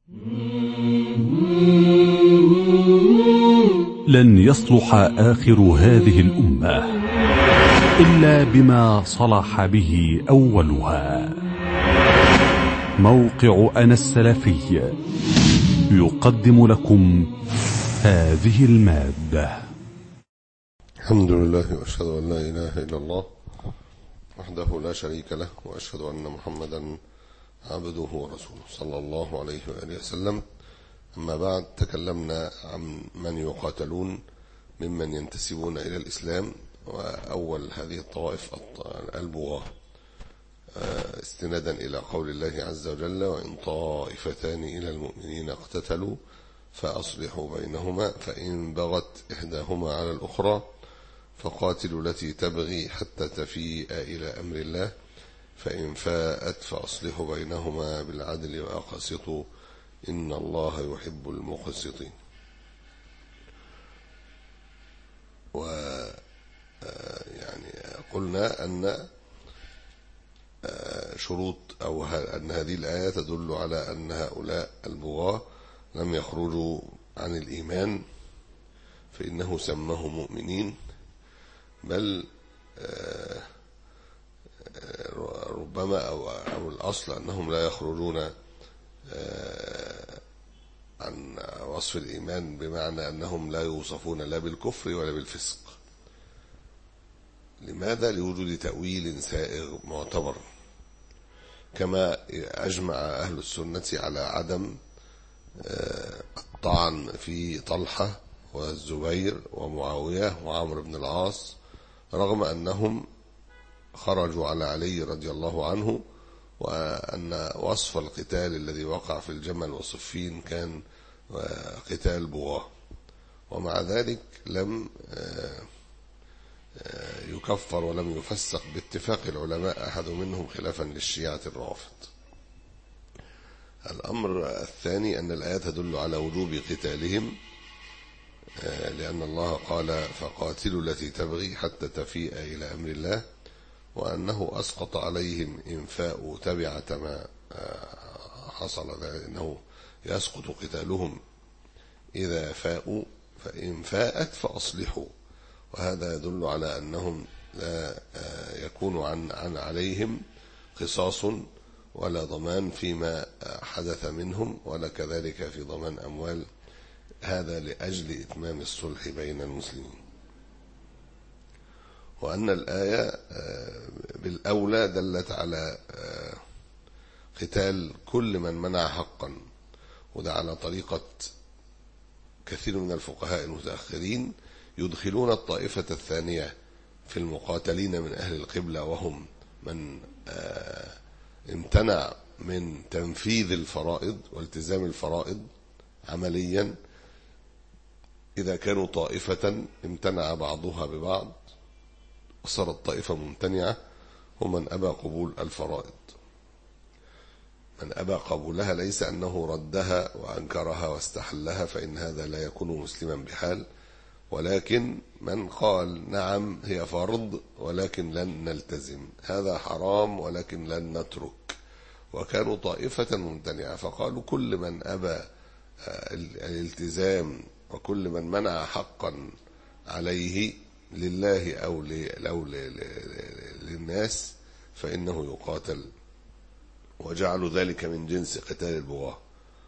لن يصلح آخر هذه الأمة إلا بما صلح به أولها موقع أنا السلفي يقدم لكم هذه المادة الحمد لله وأشهد أن لا إله إلا الله وحده لا شريك له وأشهد أن محمدا عبده ورسوله صلى الله عليه وآله وسلم أما بعد تكلمنا عن من يقاتلون ممن ينتسبون إلى الإسلام وأول هذه الطوائف البغاة استنادا إلى قول الله عز وجل وإن طائفتان إلى المؤمنين اقتتلوا فأصلحوا بينهما فإن بغت إحداهما على الأخرى فقاتلوا التي تبغي حتى تفيء إلى أمر الله فإن فاءت فأصلحوا بينهما بالعدل وأقسطوا إن الله يحب المقسطين و يعني قلنا أن شروط أو أن هذه الآية تدل على أن هؤلاء البغاة لم يخرجوا عن الإيمان فإنه سماه مؤمنين بل ربما أو, أو الأصل أنهم لا يخرجون عن وصف الإيمان بمعنى أنهم لا يوصفون لا بالكفر ولا بالفسق لماذا لوجود تأويل سائغ معتبر كما أجمع أهل السنة على عدم الطعن في طلحة والزبير ومعاوية وعمرو بن العاص رغم أنهم خرجوا على علي رضي الله عنه وأن وصف القتال الذي وقع في الجمل وصفين كان قتال بغاة ومع ذلك لم يكفر ولم يفسق باتفاق العلماء أحد منهم خلافا للشيعة الرافض الأمر الثاني أن الآية تدل على وجوب قتالهم لأن الله قال فقاتلوا التي تبغي حتى تفيء إلى أمر الله وأنه أسقط عليهم إنفاء تبعة ما حصل ذلك أنه يسقط قتالهم إذا فاءوا فإن فاءت فأصلحوا وهذا يدل على أنهم لا يكون عن, عن عليهم قصاص ولا ضمان فيما حدث منهم ولا كذلك في ضمان أموال هذا لأجل إتمام الصلح بين المسلمين وأن الآية بالأولى دلت على قتال كل من منع حقا وده على طريقة كثير من الفقهاء المتأخرين يدخلون الطائفة الثانية في المقاتلين من أهل القبلة وهم من امتنع من تنفيذ الفرائض والتزام الفرائض عمليا إذا كانوا طائفة امتنع بعضها ببعض وصارت طائفة ممتنعة ومن أبى قبول الفرائض من أبى قبولها ليس أنه ردها وأنكرها واستحلها فإن هذا لا يكون مسلما بحال ولكن من قال نعم هي فرض ولكن لن نلتزم هذا حرام ولكن لن نترك وكانوا طائفة ممتنعة فقالوا كل من أبى الالتزام وكل من منع حقا عليه لله أو, أو للناس فإنه يقاتل وجعلوا ذلك من جنس قتال البغاة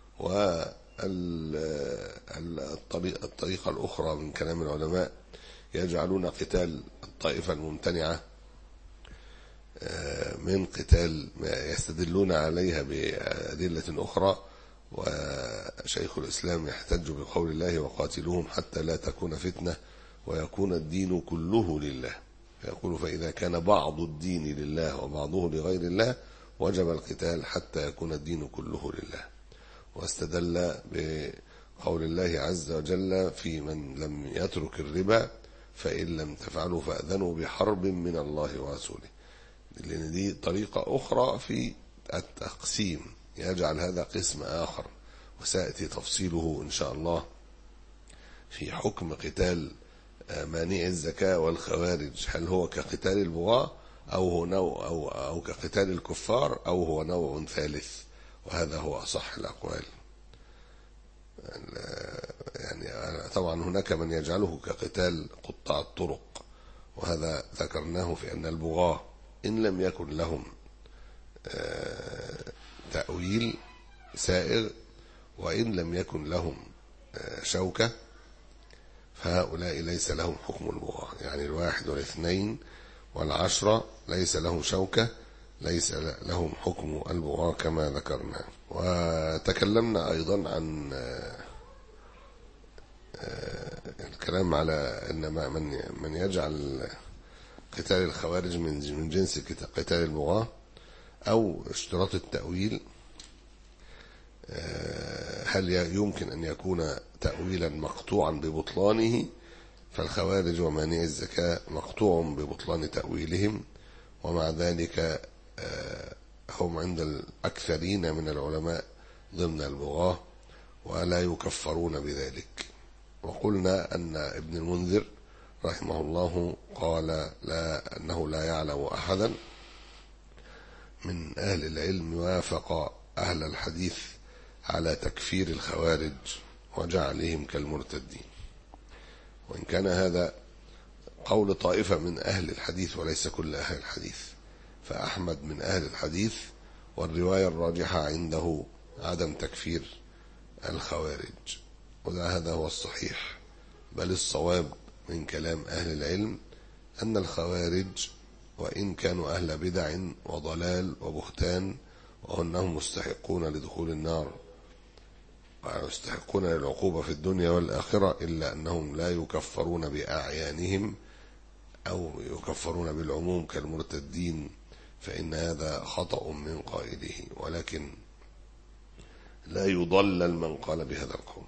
والطريقة الأخرى من كلام العلماء يجعلون قتال الطائفة الممتنعة من قتال يستدلون عليها بأدلة أخرى وشيخ الإسلام يحتج بقول الله وقاتلوهم حتى لا تكون فتنة ويكون الدين كله لله يقول فإذا كان بعض الدين لله وبعضه لغير الله وجب القتال حتى يكون الدين كله لله واستدل بقول الله عز وجل في من لم يترك الربا فإن لم تفعلوا فأذنوا بحرب من الله ورسوله لأن دي طريقة أخرى في التقسيم يجعل هذا قسم آخر وسيأتي تفصيله إن شاء الله في حكم قتال مانع الزكاة والخوارج هل هو كقتال البغاة أو هو نوع أو, أو كقتال الكفار أو هو نوع ثالث وهذا هو أصح الأقوال يعني طبعا هناك من يجعله كقتال قطاع الطرق وهذا ذكرناه في أن البغاة إن لم يكن لهم تأويل سائغ وإن لم يكن لهم شوكة فهؤلاء ليس لهم حكم البغاة يعني الواحد والاثنين والعشرة ليس لهم شوكة ليس لهم حكم البغاة كما ذكرنا وتكلمنا أيضا عن الكلام على أن من من يجعل قتال الخوارج من من جنس قتال البغاة أو اشتراط التأويل هل يمكن أن يكون تأويلا مقطوعا ببطلانه فالخوارج ومانع الزكاة مقطوع ببطلان تأويلهم ومع ذلك هم عند الأكثرين من العلماء ضمن البغاة ولا يكفرون بذلك وقلنا أن ابن المنذر رحمه الله قال لا أنه لا يعلم أحدا من أهل العلم وافق أهل الحديث على تكفير الخوارج وجعلهم كالمرتدين وإن كان هذا قول طائفة من أهل الحديث وليس كل أهل الحديث فأحمد من أهل الحديث والرواية الراجحة عنده عدم تكفير الخوارج وده هذا هو الصحيح بل الصواب من كلام أهل العلم أن الخوارج وإن كانوا أهل بدع وضلال وبهتان وأنهم مستحقون لدخول النار ويستحقون للعقوبة في الدنيا والآخرة إلا أنهم لا يكفرون بأعيانهم أو يكفرون بالعموم كالمرتدين فإن هذا خطأ من قائله ولكن لا يضلل من قال بهذا القول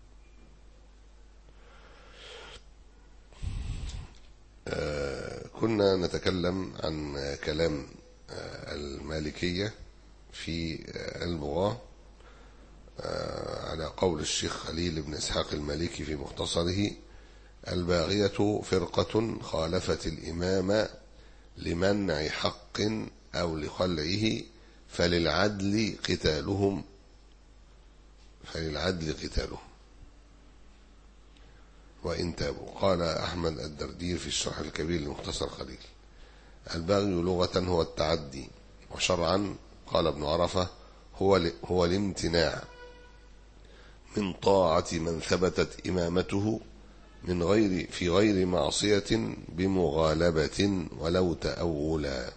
آه كنا نتكلم عن كلام آه المالكية في آه البغاة على قول الشيخ خليل بن إسحاق المالكي في مختصره الباغية فرقة خالفت الإمام لمنع حق أو لخلعه فللعدل قتالهم فللعدل قتالهم وإن تابوا قال أحمد الدردير في الشرح الكبير لمختصر خليل البغي لغة هو التعدي وشرعا قال ابن عرفة هو هو الامتناع من طاعة من ثبتت إمامته من غير في غير معصية بمغالبة ولو تأولا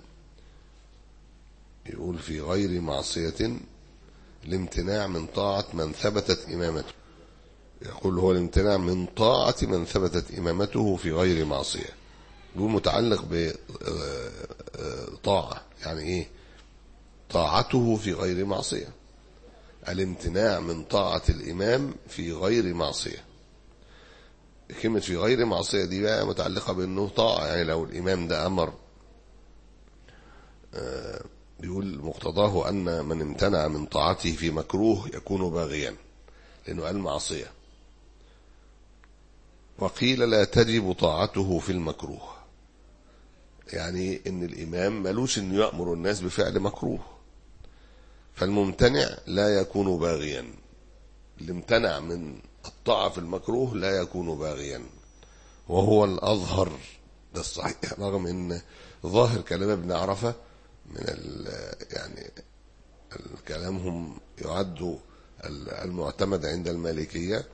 يقول في غير معصية الامتناع من طاعة من ثبتت إمامته يقول هو الامتناع من طاعة من ثبتت إمامته في غير معصية يقول متعلق بطاعة يعني إيه طاعته في غير معصية الامتناع من طاعة الإمام في غير معصية كلمة في غير معصية دي بقى متعلقة بأنه طاعة يعني لو الإمام ده أمر بيقول مقتضاه أن من امتنع من طاعته في مكروه يكون باغيا لأنه قال معصية وقيل لا تجب طاعته في المكروه يعني ان الامام ملوش انه يأمر الناس بفعل مكروه فالممتنع لا يكون باغيا اللي امتنع من الطاعة في المكروه لا يكون باغيا وهو الأظهر ده الصحيح رغم ان ظاهر كلام ابن عرفة من يعني كلامهم يعد المعتمد عند المالكية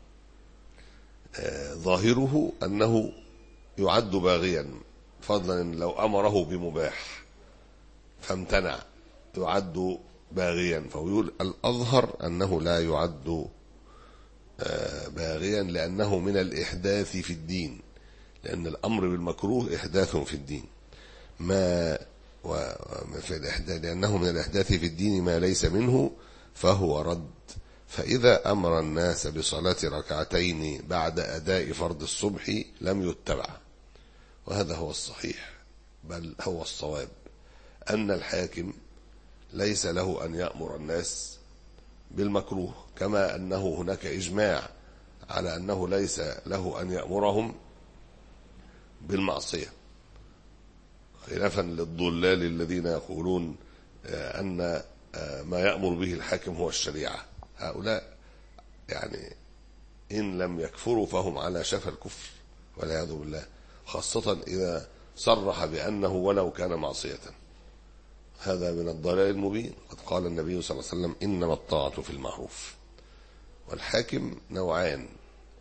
ظاهره أنه يعد باغيا فضلا إن لو أمره بمباح فامتنع يعد باغيا فهو يقول الأظهر أنه لا يعد باغيا لأنه من الإحداث في الدين لأن الأمر بالمكروه إحداث في الدين ما في الإحداث لأنه من الإحداث في الدين ما ليس منه فهو رد فإذا أمر الناس بصلاة ركعتين بعد أداء فرض الصبح لم يتبع وهذا هو الصحيح بل هو الصواب أن الحاكم ليس له أن يأمر الناس بالمكروه كما أنه هناك إجماع على أنه ليس له أن يأمرهم بالمعصية خلافا للضلال الذين يقولون أن ما يأمر به الحاكم هو الشريعة هؤلاء يعني إن لم يكفروا فهم على شفا الكفر والعياذ بالله خاصة إذا صرح بأنه ولو كان معصية هذا من الضلال المبين قد قال النبي صلى الله عليه وسلم إنما الطاعة في المعروف والحاكم نوعان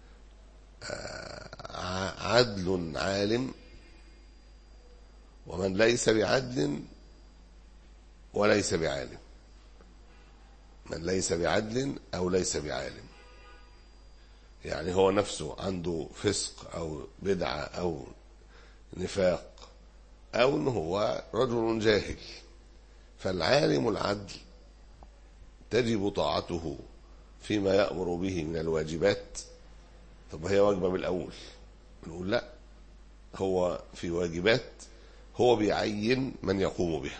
عدل عالم ومن ليس بعدل وليس بعالم من ليس بعدل أو ليس بعالم يعني هو نفسه عنده فسق أو بدعة أو نفاق أو أنه هو رجل جاهل فالعالم العدل تجب طاعته فيما يأمر به من الواجبات طب هي واجبة من الأول بنقول لا هو في واجبات هو بيعين من يقوم بها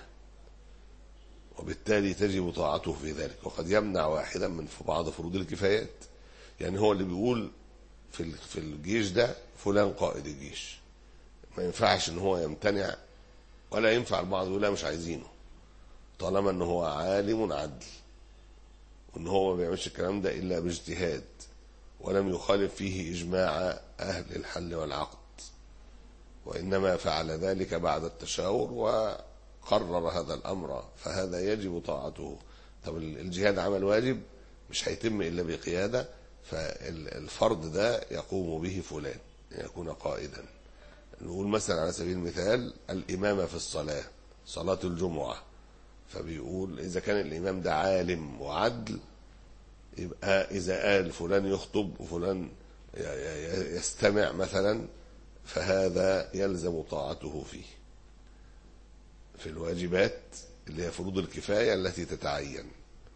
وبالتالي تجب طاعته في ذلك وقد يمنع واحدا من في بعض فروض الكفايات يعني هو اللي بيقول في في الجيش ده فلان قائد الجيش ما ينفعش ان هو يمتنع ولا ينفع البعض يقول لا مش عايزينه طالما ان هو عالم عدل وان هو ما بيعملش الكلام ده الا باجتهاد ولم يخالف فيه اجماع اهل الحل والعقد وانما فعل ذلك بعد التشاور وقرر هذا الامر فهذا يجب طاعته طب الجهاد عمل واجب مش هيتم الا بقياده فالفرض ده يقوم به فلان يكون قائدا نقول مثلا على سبيل المثال الإمامة في الصلاة صلاة الجمعة فبيقول إذا كان الإمام ده عالم وعدل يبقى إذا قال فلان يخطب وفلان يستمع مثلا فهذا يلزم طاعته فيه في الواجبات اللي هي فروض الكفاية التي تتعين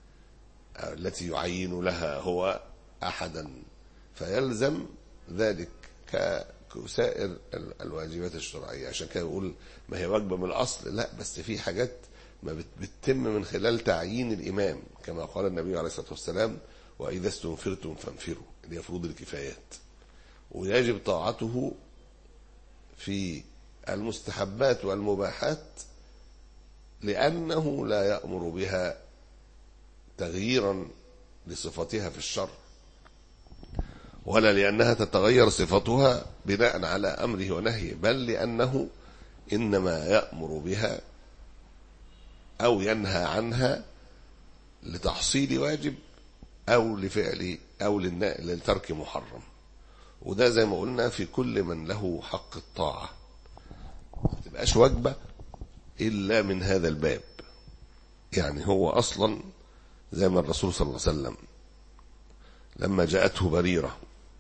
التي يعين لها هو أحدا فيلزم ذلك كسائر الواجبات الشرعية عشان كده يقول ما هي واجبة من الأصل لا بس في حاجات ما بتتم من خلال تعيين الإمام كما قال النبي عليه الصلاة والسلام وإذا استنفرتم فانفروا اللي هي فروض الكفايات ويجب طاعته في المستحبات والمباحات لأنه لا يأمر بها تغييرا لصفتها في الشر ولا لأنها تتغير صفتها بناء على أمره ونهيه بل لأنه إنما يأمر بها أو ينهى عنها لتحصيل واجب أو لفعل أو لترك محرم وده زي ما قلنا في كل من له حق الطاعة ما تبقاش واجبة إلا من هذا الباب يعني هو أصلا زي ما الرسول صلى الله عليه وسلم لما جاءته بريرة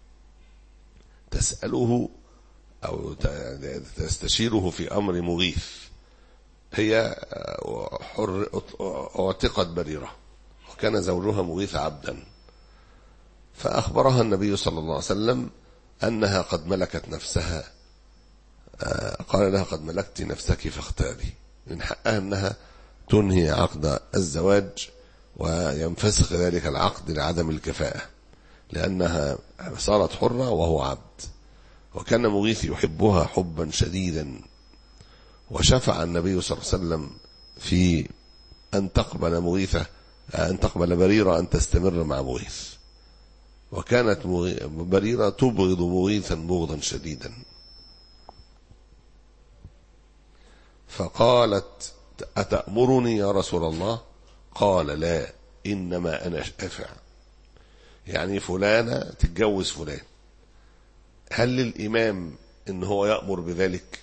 تسأله أو تستشيره في أمر مغيث هي حر اعتقت بريرة وكان زوجها مغيث عبدا فأخبرها النبي صلى الله عليه وسلم أنها قد ملكت نفسها قال لها قد ملكت نفسك فاختاري من حقها أنها تنهي عقد الزواج وينفسخ ذلك العقد لعدم الكفاءة لأنها صارت حرة وهو عبد وكان مغيث يحبها حبا شديدا وشفع النبي صلى الله عليه وسلم في أن تقبل مغيثة أن تقبل بريرة أن تستمر مع مغيث وكانت بريرة تبغض مغيثا بغضا شديدا فقالت أتأمرني يا رسول الله قال لا إنما أنا شافع يعني فلانة تتجوز فلان هل للإمام إن هو يأمر بذلك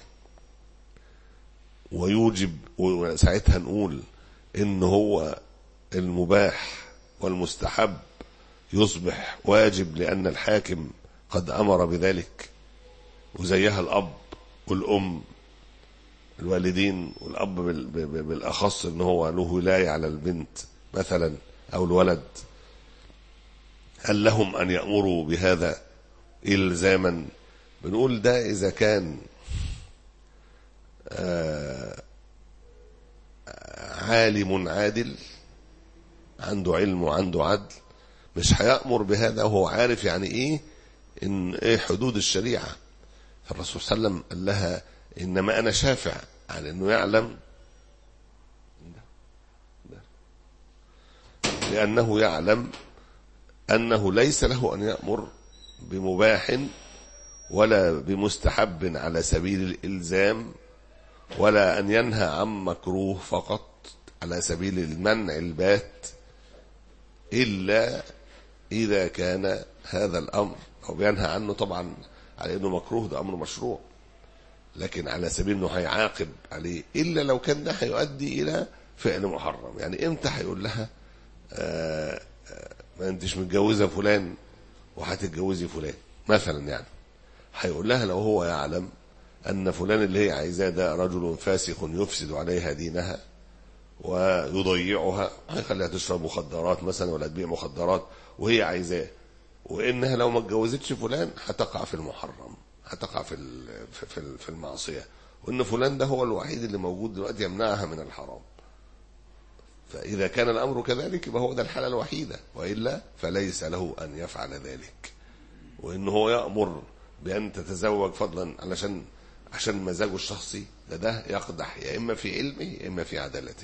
ويوجب وساعتها نقول إن هو المباح والمستحب يصبح واجب لأن الحاكم قد أمر بذلك وزيها الأب والأم الوالدين والأب بالأخص إن هو له ولاية على البنت مثلا أو الولد هل لهم أن يأمروا بهذا إلزاما بنقول ده إذا كان عالم عادل عنده علم وعنده عدل مش هيأمر بهذا وهو عارف يعني ايه ان ايه حدود الشريعة فالرسول صلى الله عليه وسلم قال لها انما انا شافع على انه يعلم لانه يعلم أنه ليس له أن يأمر بمباح ولا بمستحب على سبيل الإلزام ولا أن ينهى عن مكروه فقط على سبيل المنع البات إلا إذا كان هذا الأمر أو بينهى عنه طبعا على أنه مكروه ده أمر مشروع لكن على سبيل أنه هيعاقب عليه إلا لو كان ده هيؤدي إلى فعل محرم يعني إمتى هيقول لها آه آه ما أنتش متجوزة فلان وهتتجوزي فلان مثلا يعني هيقول لها لو هو يعلم أن فلان اللي هي عايزاه ده رجل فاسق يفسد عليها دينها ويضيعها هيخليها تشرب مخدرات مثلا ولا تبيع مخدرات وهي عايزاه وانها لو ما اتجوزتش فلان هتقع في المحرم هتقع في في في المعصيه وان فلان ده هو الوحيد اللي موجود دلوقتي يمنعها من الحرام فاذا كان الامر كذلك يبقى هو ده الحاله الوحيده والا فليس له ان يفعل ذلك وان هو يامر بان تتزوج فضلا علشان عشان مزاجه الشخصي ده ده يقدح يا اما في علمه يا اما في عدالته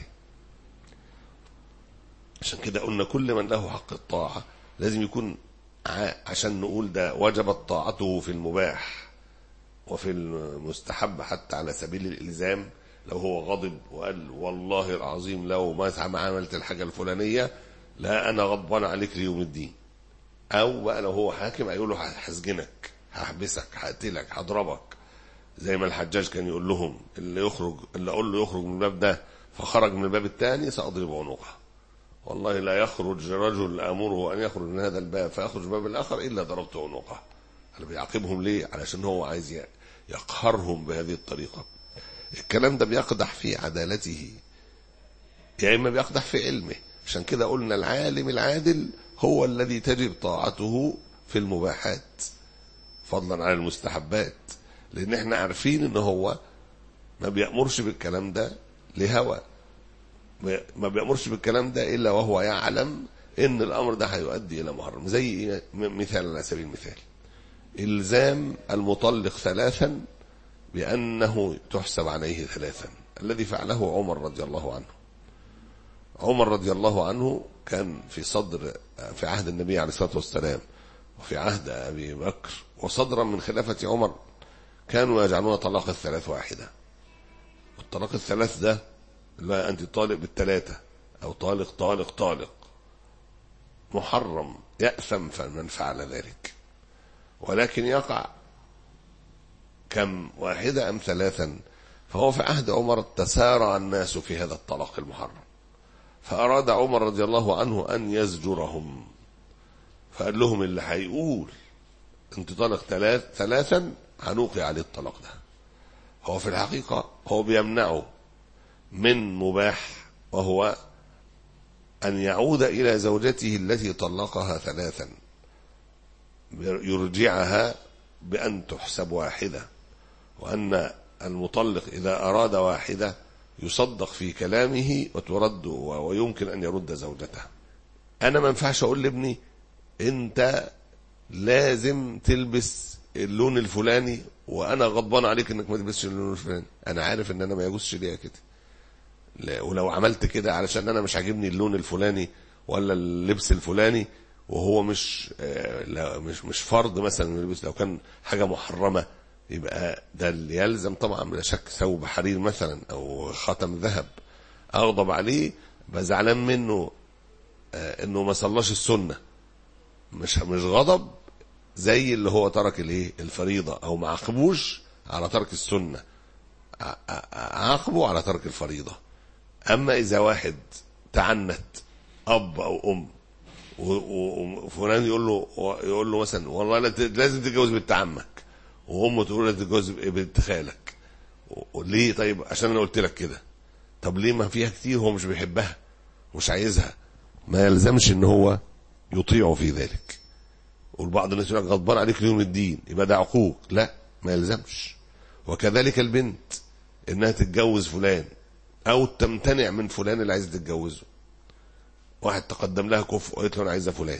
عشان كده قلنا كل من له حق الطاعة لازم يكون عشان نقول ده وجبت طاعته في المباح وفي المستحب حتى على سبيل الإلزام لو هو غضب وقال والله العظيم لو ما عملت الحاجة الفلانية لا أنا غضبان عليك ليوم الدين أو بقى لو هو حاكم هيقول له هسجنك هحبسك هقتلك هضربك زي ما الحجاج كان يقول لهم اللي يخرج اللي أقول له يخرج من الباب ده فخرج من الباب الثاني سأضرب عنقه والله لا يخرج رجل امره ان يخرج من هذا الباب فيخرج من الباب الاخر الا ضربت عنقه انا بيعاقبهم ليه علشان هو عايز يقهرهم بهذه الطريقه الكلام ده بيقدح في عدالته يا اما بيقدح في علمه عشان كده قلنا العالم العادل هو الذي تجب طاعته في المباحات فضلا عن المستحبات لان احنا عارفين ان هو ما بيأمرش بالكلام ده لهوى ما بيأمرش بالكلام ده إلا وهو يعلم إن الأمر ده هيؤدي إلى محرم زي مثال على سبيل المثال إلزام المطلق ثلاثا بأنه تحسب عليه ثلاثا الذي فعله عمر رضي الله عنه عمر رضي الله عنه كان في صدر في عهد النبي عليه الصلاة والسلام وفي عهد أبي بكر وصدرا من خلافة عمر كانوا يجعلون طلاق الثلاث واحدة والطلاق الثلاث ده لا أنت طالق بالثلاثة أو طالق طالق طالق محرم يأثم من فعل ذلك ولكن يقع كم واحدة أم ثلاثا فهو في عهد عمر تسارع الناس في هذا الطلاق المحرم فأراد عمر رضي الله عنه أن يزجرهم فقال لهم اللي هيقول انت طالق ثلاث ثلاثا هنوقي عليه الطلاق ده هو في الحقيقة هو بيمنعه من مباح وهو أن يعود إلى زوجته التي طلقها ثلاثا يرجعها بأن تحسب واحدة وأن المطلق إذا أراد واحدة يصدق في كلامه وترد ويمكن أن يرد زوجته أنا ما ينفعش أقول لابني أنت لازم تلبس اللون الفلاني وأنا غضبان عليك إنك ما تلبسش اللون الفلاني أنا عارف إن أنا ما يجوزش ليا كده ولو عملت كده علشان انا مش عاجبني اللون الفلاني ولا اللبس الفلاني وهو مش لا مش مش فرض مثلا اللبس لو كان حاجه محرمه يبقى ده اللي يلزم طبعا بلا شك ثوب حرير مثلا او خاتم ذهب اغضب عليه بزعلان منه انه ما صلاش السنه مش مش غضب زي اللي هو ترك الايه الفريضه او ما عاقبوش على ترك السنه عاقبه على ترك الفريضه اما اذا واحد تعنت اب او ام وفلان يقول له يقول له مثلا والله لازم تتجوز بنت عمك وامه تقول لك تتجوز بنت خالك ليه طيب عشان انا قلت لك كده طب ليه ما فيها كتير هو مش بيحبها مش عايزها ما يلزمش ان هو يطيعه في ذلك والبعض الناس يقول لك غضبان عليك ليوم الدين يبقى ده عقوق لا ما يلزمش وكذلك البنت انها تتجوز فلان او تمتنع من فلان اللي عايز تتجوزه واحد تقدم لها كفء وقالت له انا عايزه فلان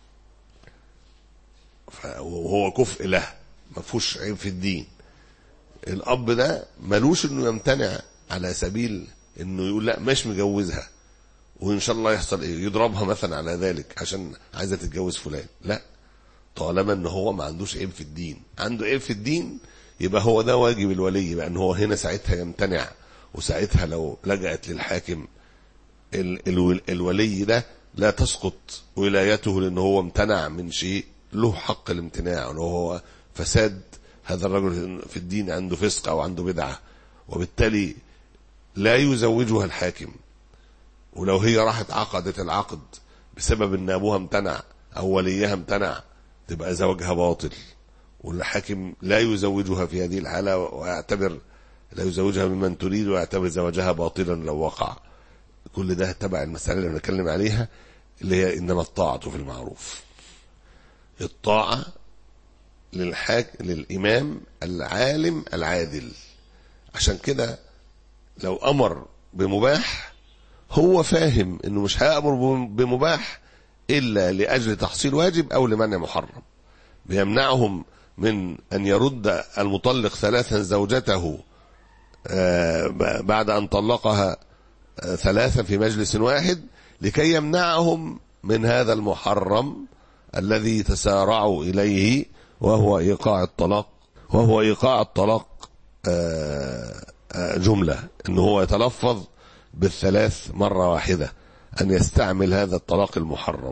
وهو كفء له ما فيهوش عيب في الدين الاب ده ملوش انه يمتنع على سبيل انه يقول لا مش مجوزها وان شاء الله يحصل ايه يضربها مثلا على ذلك عشان عايزه تتجوز فلان لا طالما ان هو ما عندوش عيب في الدين عنده عيب في الدين يبقى هو ده واجب الولي بقى ان هو هنا ساعتها يمتنع وساعتها لو لجأت للحاكم ال ال الولي ده لا تسقط ولايته لان هو امتنع من شيء له حق الامتناع ولو هو فساد هذا الرجل في الدين عنده فسق او عنده بدعه وبالتالي لا يزوجها الحاكم ولو هي راحت عقدت العقد بسبب ان ابوها امتنع او وليها امتنع تبقى زواجها باطل والحاكم لا يزوجها في هذه الحالة ويعتبر لا يزوجها ممن تريد ويعتبر زواجها باطلا لو وقع كل ده تبع المسألة اللي بنتكلم عليها اللي هي إنما الطاعة في المعروف الطاعة للحاك للإمام العالم العادل عشان كده لو أمر بمباح هو فاهم إنه مش هيأمر بمباح إلا لأجل تحصيل واجب أو لمنع محرم بيمنعهم من أن يرد المطلق ثلاثا زوجته بعد أن طلقها ثلاثا في مجلس واحد لكي يمنعهم من هذا المحرم الذي تسارعوا إليه وهو إيقاع الطلاق وهو إيقاع الطلاق جملة أنه هو يتلفظ بالثلاث مرة واحدة أن يستعمل هذا الطلاق المحرم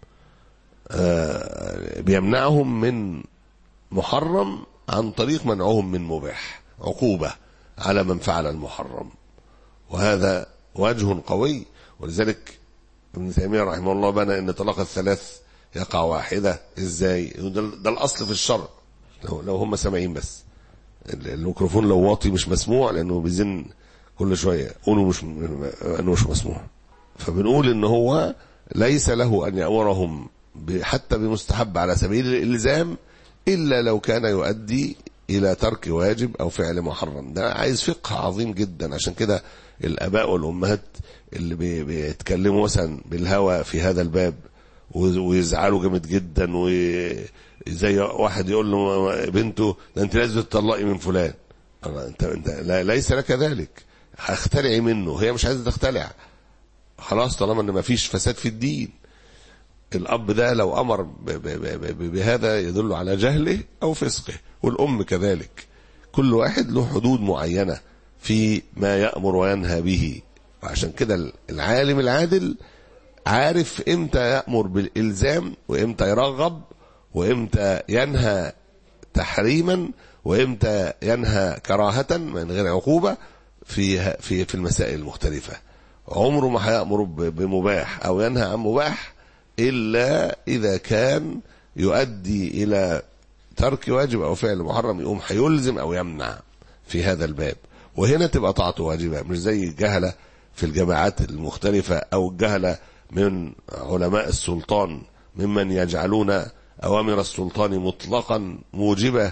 بيمنعهم من محرم عن طريق منعهم من مباح عقوبة على من فعل المحرم وهذا وجه قوي ولذلك ابن تيمية رحمه الله بنى ان طلاق الثلاث يقع واحدة ازاي ده, ده الاصل في الشرع لو, لو هم سامعين بس الميكروفون لو واطي مش مسموع لانه بيزن كل شوية قولوا مش انه مش مسموع فبنقول ان هو ليس له ان يأمرهم حتى بمستحب على سبيل الالزام الا لو كان يؤدي الى ترك واجب او فعل محرم ده عايز فقه عظيم جدا عشان كده الاباء والامهات اللي بيتكلموا مثلا بالهوى في هذا الباب ويزعلوا جامد جدا وزي واحد يقول له بنته ده انت لازم تطلقي من فلان انت انت لا ليس لك ذلك هخترعي منه هي مش عايزه تختلع خلاص طالما ان ما فيش فساد في الدين الاب ده لو امر بهذا يدل على جهله او فسقه والام كذلك كل واحد له حدود معينه في ما يامر وينهى به وعشان كده العالم العادل عارف امتى يامر بالالزام وامتى يرغب وامتى ينهى تحريما وامتى ينهى كراهه من غير عقوبه في في في المسائل المختلفه عمره ما هيامر بمباح او ينهى عن مباح إلا إذا كان يؤدي إلى ترك واجب أو فعل محرم يقوم هيلزم أو يمنع في هذا الباب وهنا تبقى طاعته واجبة مش زي الجهلة في الجماعات المختلفة أو الجهلة من علماء السلطان ممن يجعلون أوامر السلطان مطلقا موجبة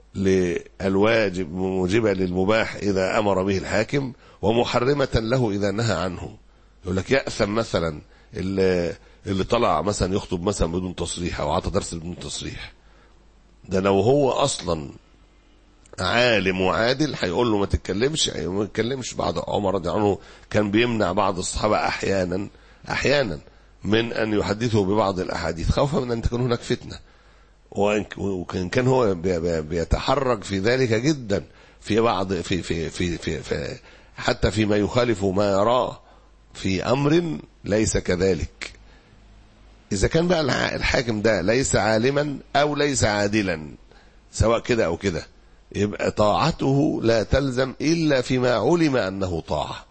للواجب موجبة للمباح إذا أمر به الحاكم ومحرمة له إذا نهى عنه يقول لك يأثم مثلا اللي اللي طلع مثلا يخطب مثلا بدون تصريح او عطى درس بدون تصريح ده لو هو اصلا عالم وعادل هيقول له ما تتكلمش ما تتكلمش بعد عمر رضي عنه كان بيمنع بعض الصحابه احيانا احيانا من ان يحدثوا ببعض الاحاديث خوفا من ان تكون هناك فتنه وكان كان هو بيتحرك في ذلك جدا في بعض في في في في, في حتى فيما يخالف ما يراه في امر ليس كذلك إذا كان بقى الحاكم ده ليس عالما أو ليس عادلا سواء كده أو كده يبقى طاعته لا تلزم إلا فيما علم أنه طاعة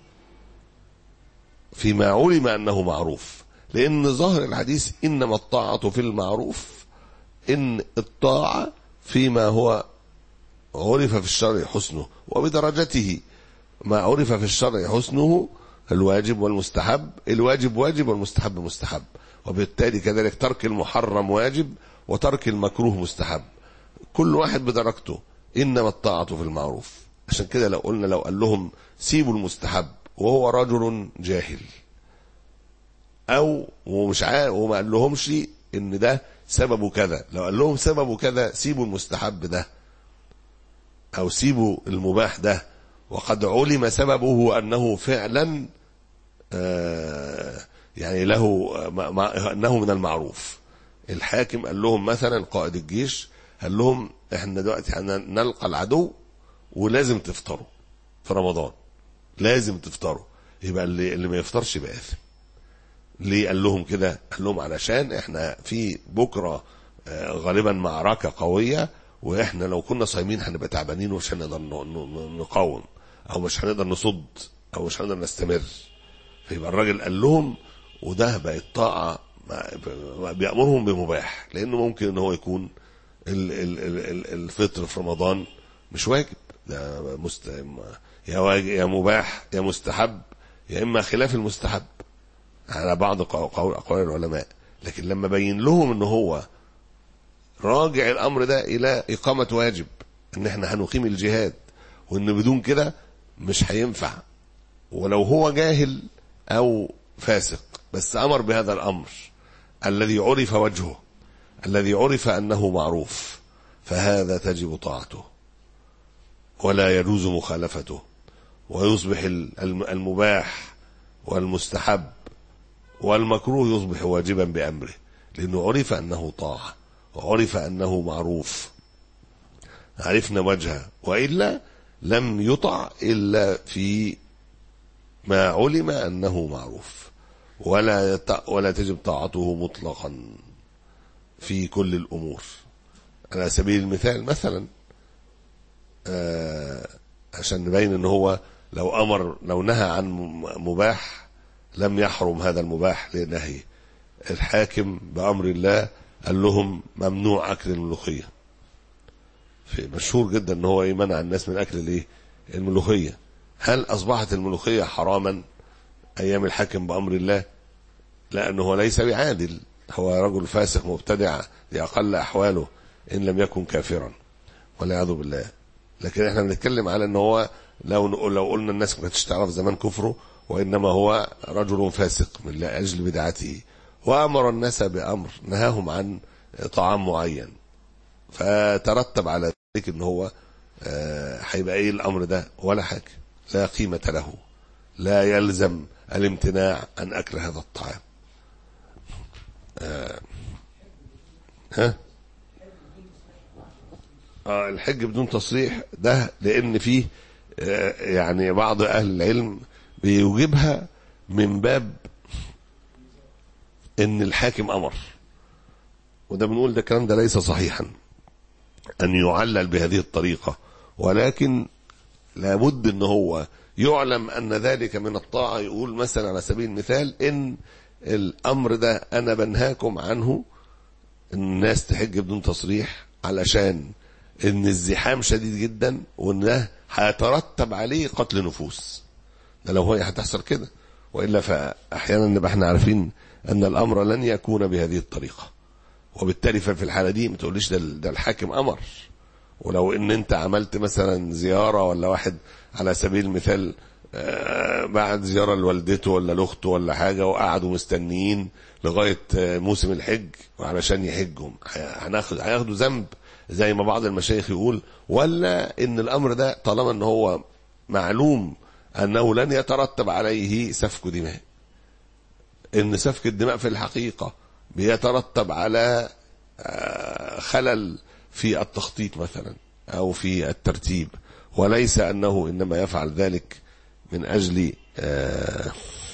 فيما علم أنه معروف لأن ظاهر الحديث إنما الطاعة في المعروف إن الطاعة فيما هو عرف في الشرع حسنه وبدرجته ما عرف في الشرع حسنه الواجب والمستحب الواجب واجب والمستحب مستحب وبالتالي كذلك ترك المحرم واجب وترك المكروه مستحب كل واحد بدرجته انما الطاعه في المعروف عشان كده لو قلنا لو قال لهم سيبوا المستحب وهو رجل جاهل او ومش عارف وما قال لهمش ان ده سببه كذا لو قال لهم سببه كذا سيبوا المستحب ده او سيبوا المباح ده وقد علم سببه انه فعلا آه، يعني له ما- ما- انه من المعروف الحاكم قال لهم مثلا قائد الجيش قال لهم احنا دلوقتي هن- نلقى العدو ولازم تفطروا في رمضان لازم تفطروا يبقى اللي, اللي ما يفطرش يبقى اثم ليه قال لهم كده قال لهم علشان احنا في بكره آه، غالبا معركه قويه واحنا لو كنا صايمين هنبقى تعبانين ومش هنقدر ن- ن- نقاوم او مش هنقدر نصد او مش هنقدر نستمر فيبقى الراجل قال لهم وده بقت طاعه ما- بيامرهم بمباح لانه ممكن ان هو يكون ال- ال- ال- ال- الفطر في رمضان مش واجب ده مست... يا واجب يا مباح يا مستحب يا اما خلاف المستحب على بعض قو- قول اقوال العلماء لكن لما بين لهم ان هو راجع الامر ده الى اقامه واجب ان احنا هنقيم الجهاد وان بدون كده مش هينفع ولو هو جاهل او فاسق بس امر بهذا الامر الذي عرف وجهه الذي عرف انه معروف فهذا تجب طاعته ولا يجوز مخالفته ويصبح ال- الم- المباح والمستحب والمكروه يصبح واجبا بامره لانه عرف انه طاعه وعرف انه معروف عرفنا وجهه والا لم يطع الا في ما علم انه معروف ولا يط- ولا تجب طاعته مطلقا في كل الامور على سبيل المثال مثلا آه عشان نبين ان هو لو امر لو نهى عن م- مباح لم يحرم هذا المباح لنهي الحاكم بامر الله قال لهم ممنوع اكل الملوخيه في مشهور جدا ان هو يمنع الناس من اكل الايه الملوخيه هل اصبحت الملوخيه حراما ايام الحاكم بامر الله لانه هو ليس بعادل هو رجل فاسق مبتدع لاقل احواله ان لم يكن كافرا والعياذ بالله لكن احنا بنتكلم على ان هو لو نقول لو قلنا الناس ما كانتش تعرف زمان كفره وانما هو رجل فاسق من اجل بدعته وامر الناس بامر نهاهم عن طعام معين فترتب على ذلك ان هو آه، هيبقى ايه الامر ده ولا حاجه لا قيمه له لا يلزم الامتناع عن اكل هذا الطعام آه، ها آه الحج بدون تصريح ده لان فيه آه، يعني بعض اهل العلم بيوجبها من باب ان الحاكم امر وده بنقول ده الكلام ده ليس صحيحا ان يعلل بهذه الطريقه ولكن لابد ان هو يعلم ان ذلك من الطاعه يقول مثلا على سبيل المثال ان الامر ده انا بنهاكم عنه ان الناس تحج بدون تصريح علشان ان الزحام شديد جدا وان ده هيترتب عليه قتل نفوس ده لو هي هتحصل كده والا فاحيانا نبقى احنا عارفين ان الامر لن يكون بهذه الطريقه وبالتالي ففي الحاله دي ما تقوليش ده, ده الحاكم امر ولو ان انت عملت مثلا زياره ولا واحد على سبيل المثال آه، بعد زياره لوالدته ولا لاخته ولا حاجه وقعدوا مستنيين لغايه آه، موسم الحج وعلشان يحجوا هناخد هياخدوا ذنب زي ما بعض المشايخ يقول ولا ان الامر ده طالما ان هو معلوم انه لن يترتب عليه سفك دماء ان سفك الدماء في الحقيقه بيترتب على آه، خلل في التخطيط مثلا او في الترتيب وليس انه انما يفعل ذلك من اجل آه،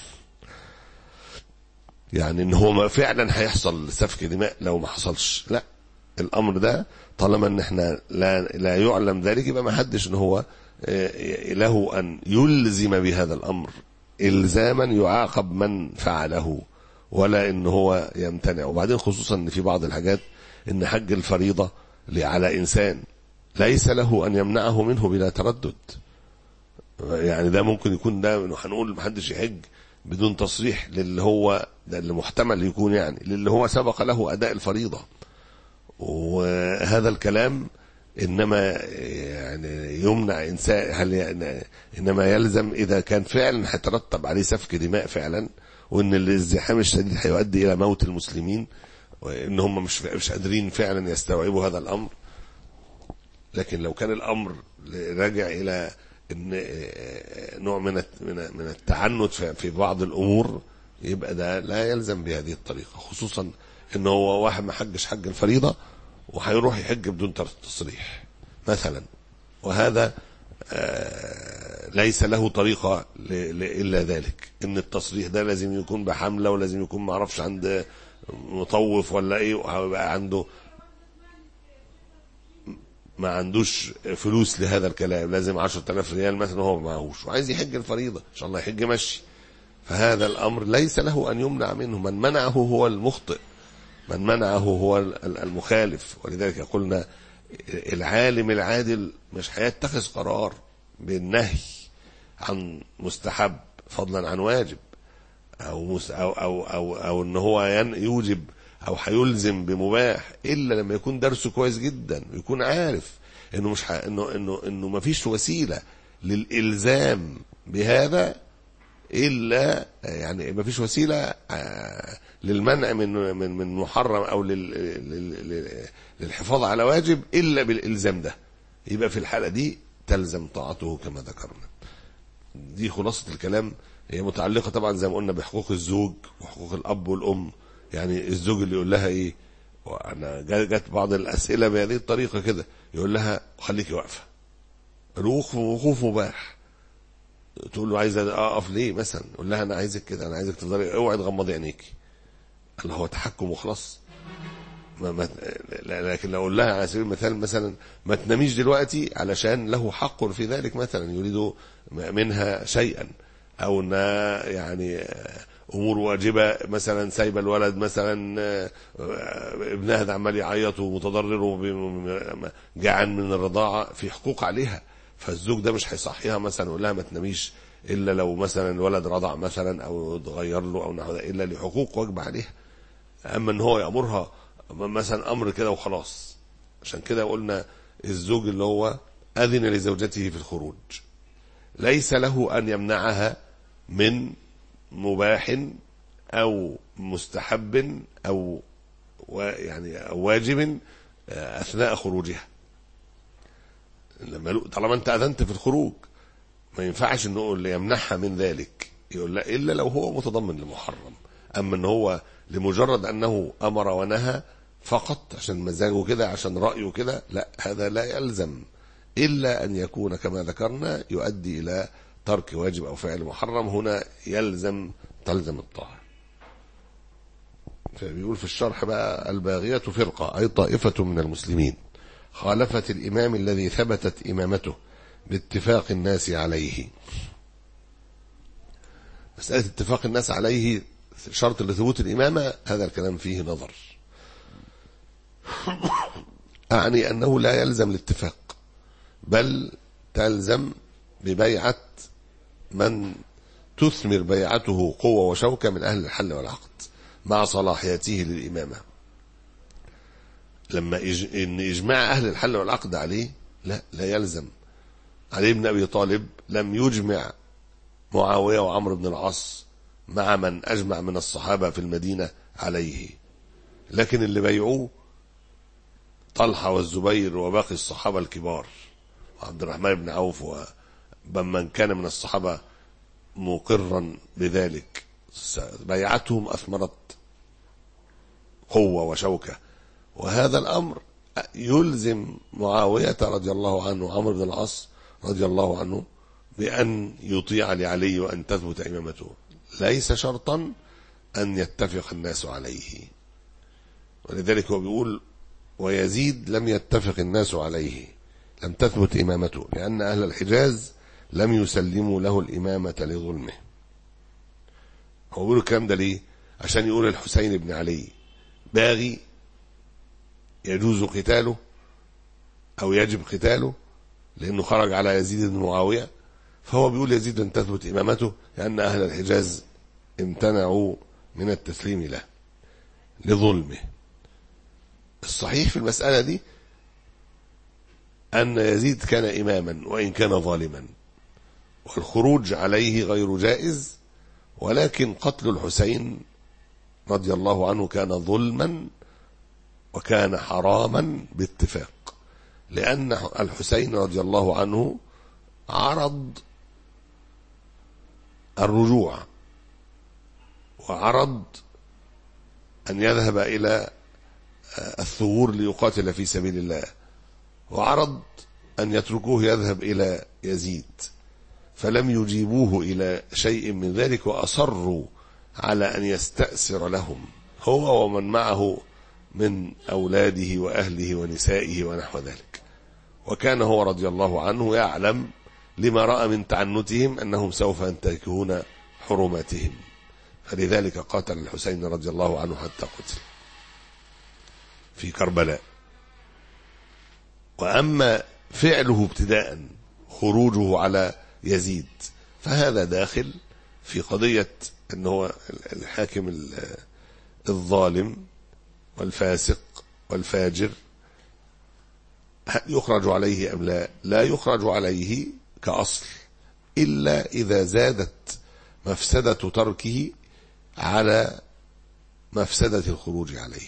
يعني ان هو ما فعلا هيحصل سفك دماء لو ما حصلش لا الامر ده طالما ان احنا لا لا يعلم ذلك يبقى ما حدش ان هو آه، له ان يلزم بهذا الامر الزاما يعاقب من فعله ولا ان هو يمتنع وبعدين خصوصا ان في بعض الحاجات ان حج الفريضه على انسان ليس له ان يمنعه منه بلا تردد يعني ده ممكن يكون ده إنه هنقول محدش يحج بدون تصريح للي هو ده اللي محتمل يكون يعني للي هو سبق له اداء الفريضه وهذا الكلام انما يعني يمنع انسان هل يعني انما يلزم اذا كان فعلا هيترتب عليه سفك دماء فعلا وان الازدحام الشديد هيؤدي الى موت المسلمين وان هم مش مش قادرين فعلا يستوعبوا هذا الامر لكن لو كان الامر راجع الى ان نوع من من التعنت في بعض الامور يبقى ده لا يلزم بهذه الطريقه خصوصا ان هو واحد ما حجش حج الفريضه وهيروح يحج بدون تصريح مثلا وهذا ليس له طريقة إلا ذلك إن التصريح ده لازم يكون بحملة ولازم يكون معرفش عند مطوف ولا إيه وهيبقى عنده ما عندوش فلوس لهذا الكلام لازم عشرة آلاف ريال مثلا هو معهوش وعايز يحج الفريضة إن شاء الله يحج مشي فهذا الأمر ليس له أن يمنع منه من منعه هو المخطئ من منعه هو المخالف ولذلك قلنا العالم العادل مش هيتخذ قرار بالنهي عن مستحب فضلا عن واجب او مس او او او, أو ان هو يوجب او هيلزم بمباح الا لما يكون درسه كويس جدا ويكون عارف انه مش ح... انه انه انه ما فيش وسيله للالزام بهذا الا يعني ما فيش وسيله للمنع من من من محرم او لل للحفاظ على واجب الا بالالزام ده يبقى في الحاله دي تلزم طاعته كما ذكرنا دي خلاصه الكلام هي متعلقه طبعا زي ما قلنا بحقوق الزوج وحقوق الاب والام يعني الزوج اللي يقول لها ايه وانا جت بعض الاسئله بهذه الطريقه كده يقول لها خليكي واقفه الوقوف وقوف مباح تقول له عايز اقف ليه مثلا يقول لها انا عايزك كده انا عايزك تفضلي اوعي تغمضي عينيكي الله هو تحكم وخلاص ما ما لكن لو اقول لها على سبيل المثال مثلا ما تناميش دلوقتي علشان له حق في ذلك مثلا يريد منها شيئا او انها يعني امور واجبه مثلا سايبه الولد مثلا ابنها ده عمال يعيط ومتضرر جعان من الرضاعه في حقوق عليها فالزوج ده مش هيصحيها مثلا يقول لها ما تناميش الا لو مثلا الولد رضع مثلا او اتغير له او نحو الا لحقوق واجب عليها اما ان هو يامرها مثلا امر كده وخلاص عشان كده قلنا الزوج اللي هو اذن لزوجته في الخروج ليس له ان يمنعها من مباح او مستحب او يعني أو واجب اثناء خروجها لما طالما انت اذنت في الخروج ما ينفعش انه اللي يمنعها من ذلك يقول لا الا لو هو متضمن لمحرم اما ان هو لمجرد انه امر ونهى فقط عشان مزاجه كده عشان رايه كده لا هذا لا يلزم الا ان يكون كما ذكرنا يؤدي الى ترك واجب او فعل محرم هنا يلزم تلزم الطاعه فبيقول في الشرح بقى الباغية فرقة أي طائفة من المسلمين خالفت الإمام الذي ثبتت إمامته باتفاق الناس عليه مسألة اتفاق الناس عليه شرط لثبوت الإمامة هذا الكلام فيه نظر أعني أنه لا يلزم الاتفاق بل تلزم ببيعة من تثمر بيعته قوة وشوكة من أهل الحل والعقد مع صلاحيته للإمامة لما إج... إن إجماع أهل الحل والعقد عليه لا لا يلزم علي بن أبي طالب لم يجمع معاوية وعمرو بن العاص مع من أجمع من الصحابة في المدينة عليه لكن اللي بيعوه طلحة والزبير وباقي الصحابة الكبار عبد الرحمن بن عوف ومن كان من الصحابة مقرا بذلك بيعتهم أثمرت قوة وشوكة وهذا الأمر يلزم معاوية رضي الله عنه عمرو بن العاص رضي الله عنه بأن يطيع لعلي وأن تثبت إمامته ليس شرطا أن يتفق الناس عليه ولذلك هو بيقول ويزيد لم يتفق الناس عليه لم تثبت إمامته لأن أهل الحجاز لم يسلموا له الإمامة لظلمه هو بيقول الكلام ده ليه عشان يقول الحسين بن علي باغي يجوز قتاله أو يجب قتاله لأنه خرج على يزيد بن معاوية فهو بيقول يزيد أن تثبت إمامته لأن أهل الحجاز امتنعوا من التسليم له لظلمه الصحيح في المسألة دي أن يزيد كان إماما وإن كان ظالما والخروج عليه غير جائز ولكن قتل الحسين رضي الله عنه كان ظلما وكان حراما باتفاق لأن الحسين رضي الله عنه عرض الرجوع وعرض أن يذهب إلى الثغور ليقاتل في سبيل الله وعرض أن يتركوه يذهب إلى يزيد فلم يجيبوه إلى شيء من ذلك وأصروا على أن يستأسر لهم هو ومن معه من أولاده وأهله ونسائه ونحو ذلك وكان هو رضي الله عنه يعلم لما رأى من تعنتهم أنهم سوف ينتهكون حرماتهم فلذلك قاتل الحسين رضي الله عنه حتى قتل في كربلاء وأما فعله ابتداء خروجه على يزيد فهذا داخل في قضية أنه هو الحاكم الظالم والفاسق والفاجر يخرج عليه أم لا لا يخرج عليه كأصل إلا إذا زادت مفسدة تركه على مفسدة الخروج عليه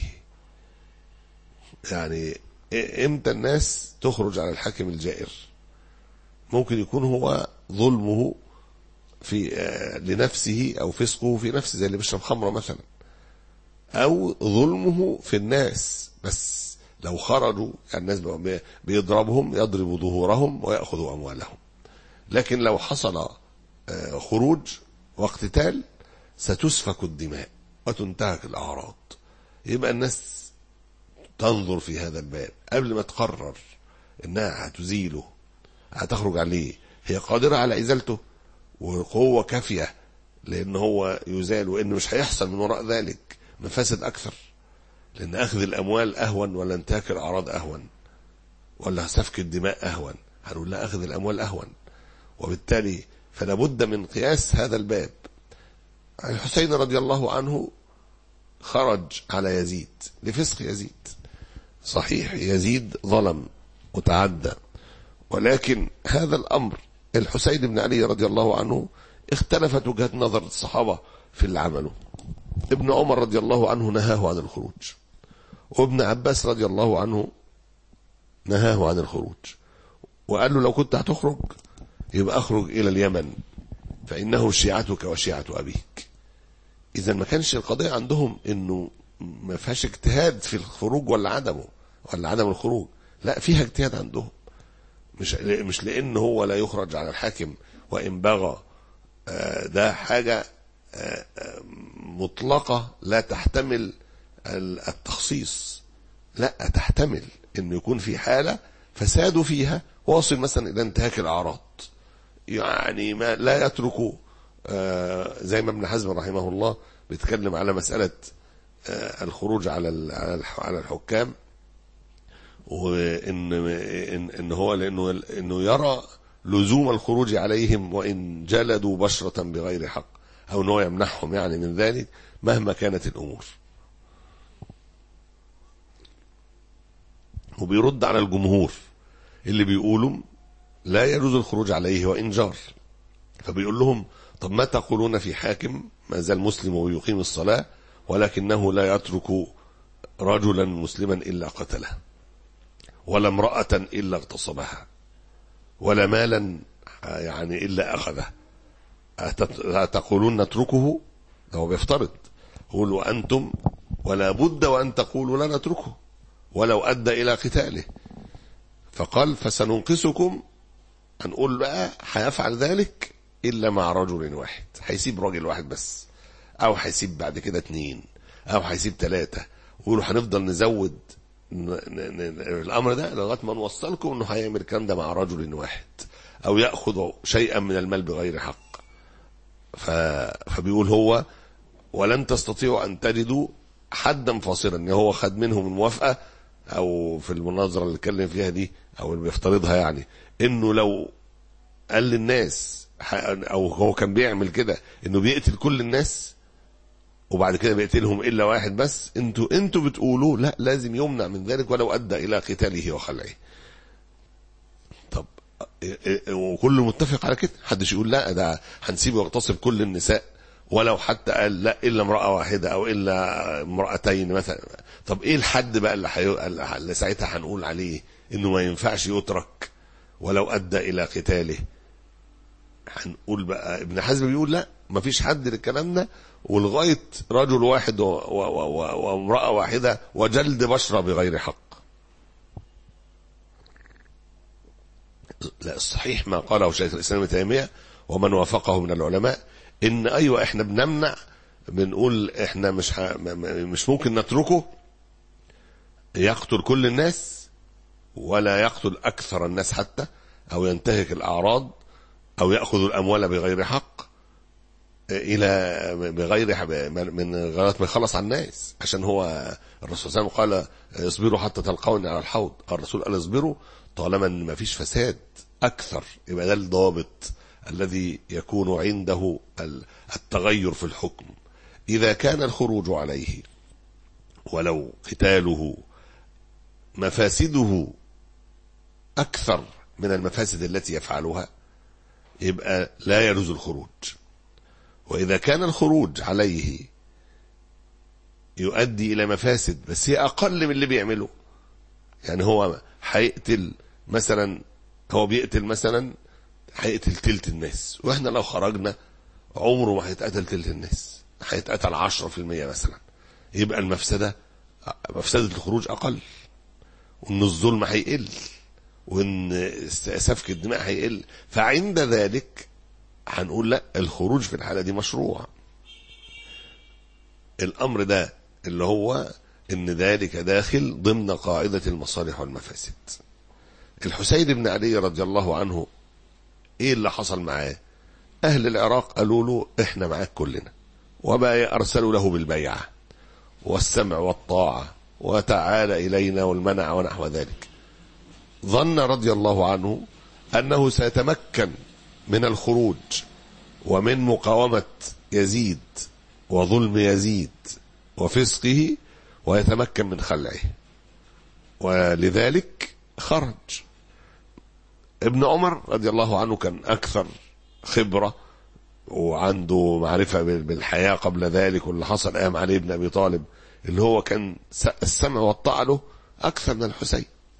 يعني امتى الناس تخرج على الحاكم الجائر ممكن يكون هو ظلمه في لنفسه او فسقه في نفسه زي اللي بيشرب خمره مثلا او ظلمه في الناس بس لو خرجوا يعني الناس بيضربهم يضرب ظهورهم ويأخذ أموالهم لكن لو حصل خروج واقتتال ستسفك الدماء وتنتهك الأعراض يبقى الناس تنظر في هذا الباب قبل ما تقرر انها هتزيله هتخرج عليه هي قادرة على ازالته وقوة كافية لان هو يزال وان مش هيحصل من وراء ذلك مفاسد اكثر لان اخذ الاموال اهون ولا انتهاك الاعراض اهون ولا سفك الدماء اهون هنقول لا اخذ الاموال اهون وبالتالي فلا بد من قياس هذا الباب الحسين رضي الله عنه خرج على يزيد لفسق يزيد صحيح يزيد ظلم وتعدى ولكن هذا الامر الحسين بن علي رضي الله عنه اختلفت وجهات نظر الصحابه في اللي عمله ابن عمر رضي الله عنه نهاه عن الخروج وابن عباس رضي الله عنه نهاه عن الخروج وقال له لو كنت هتخرج يبقى اخرج الى اليمن فانه شيعتك وشيعه ابيك اذا ما كانش القضيه عندهم انه ما فيهاش اجتهاد في الخروج ولا عدمه ولا عدم الخروج لا فيها اجتهاد عندهم مش مش لان هو لا يخرج على الحاكم وان بغى ده حاجه مطلقه لا تحتمل التخصيص لا تحتمل انه يكون في حاله فساد فيها واصل مثلا الى انتهاك الاعراض يعني ما لا يترك زي ما ابن حزم رحمه الله بيتكلم على مساله الخروج على على الحكام وان ان, إن هو لانه انه يرى لزوم الخروج عليهم وان جلدوا بشره بغير حق او ان هو يمنحهم يعني من ذلك مهما كانت الامور وبيرد على الجمهور اللي بيقولوا لا يجوز الخروج عليه وان جار فبيقول لهم طب ما تقولون في حاكم ما زال مسلم ويقيم الصلاه ولكنه لا يترك رجلا مسلما الا قتله ولا امراه الا اغتصبها ولا مالا يعني الا اخذه تقولون نتركه هو بيفترض قولوا انتم ولا بد وان تقولوا لا نتركه ولو ادى الى قتاله فقال فسننقصكم هنقول بقى هيفعل ذلك الا مع رجل واحد هيسيب راجل واحد بس او هيسيب بعد كده اتنين او هيسيب ثلاثة ويقولوا هنفضل نزود الامر ده لغايه ما نوصلكم انه هيعمل الكلام ده مع رجل واحد او ياخذ شيئا من المال بغير حق ف... فبيقول هو ولن تستطيعوا ان تجدوا حدا فاصلا ان هو خد منهم الموافقه او في المناظره اللي اتكلم فيها دي او اللي بيفترضها يعني انه لو قال للناس او هو كان بيعمل كده انه بيقتل كل الناس وبعد كده بيقتلهم الا واحد بس انتوا انتوا بتقولوا لا لازم يمنع من ذلك ولو ادى الى قتاله وخلعه طب وكله متفق على كده محدش يقول لا ده هنسيبه يغتصب كل النساء ولو حتى قال لا الا امراه واحده او الا امراتين مثلا طب ايه الحد بقى اللي, حي... اللي ساعتها هنقول عليه انه ما ينفعش يترك ولو ادى الى قتاله هنقول بقى ابن حزم بيقول لا مفيش حد للكلام ده ولغايه رجل واحد و- و- و- وامراه واحده وجلد بشره بغير حق لا الصحيح ما قاله شيخ الاسلام ابن تيميه ومن وافقه من العلماء ان ايوه احنا بنمنع بنقول احنا مش ه... م- م- مش ممكن نتركه يقتل كل الناس ولا يقتل اكثر الناس حتى او ينتهك الاعراض او ياخذ الاموال بغير حق الى بغير من غير ما يخلص على الناس عشان هو الرسول صلى الله عليه وسلم قال اصبروا حتى تلقوني على الحوض الرسول قال اصبروا طالما ان ما فيش فساد اكثر يبقى ده الضابط الذي يكون عنده ال- التغير في الحكم اذا كان الخروج عليه ولو قتاله مفاسده اكثر من المفاسد التي يفعلها يبقى لا يجوز الخروج وإذا كان الخروج عليه يؤدي إلى مفاسد بس هي أقل من اللي بيعمله يعني هو هيقتل مثلا هو بيقتل مثلا هيقتل تلت الناس واحنا لو خرجنا عمره ما هيتقتل تلت الناس هيتقتل عشرة في المية مثلا يبقى المفسدة مفسدة الخروج أقل وإن الظلم هيقل وإن سفك الدماء هيقل فعند ذلك هنقول لا الخروج في الحالة دي مشروع الأمر ده اللي هو إن ذلك داخل ضمن قاعدة المصالح والمفاسد الحسين بن علي رضي الله عنه إيه اللي حصل معاه أهل العراق قالوا له إحنا معاك كلنا وما أرسلوا له بالبيعة والسمع والطاعة وتعالى إلينا والمنع ونحو ذلك ظن رضي الله عنه أنه سيتمكن من الخروج ومن مقاومة يزيد وظلم يزيد وفسقه ويتمكن من خلعه ولذلك خرج ابن عمر رضي الله عنه كان أكثر خبرة وعنده معرفة بالحياة قبل ذلك واللي حصل أيام علي بن أبي طالب اللي هو كان السمع والطاعة له أكثر من الحسين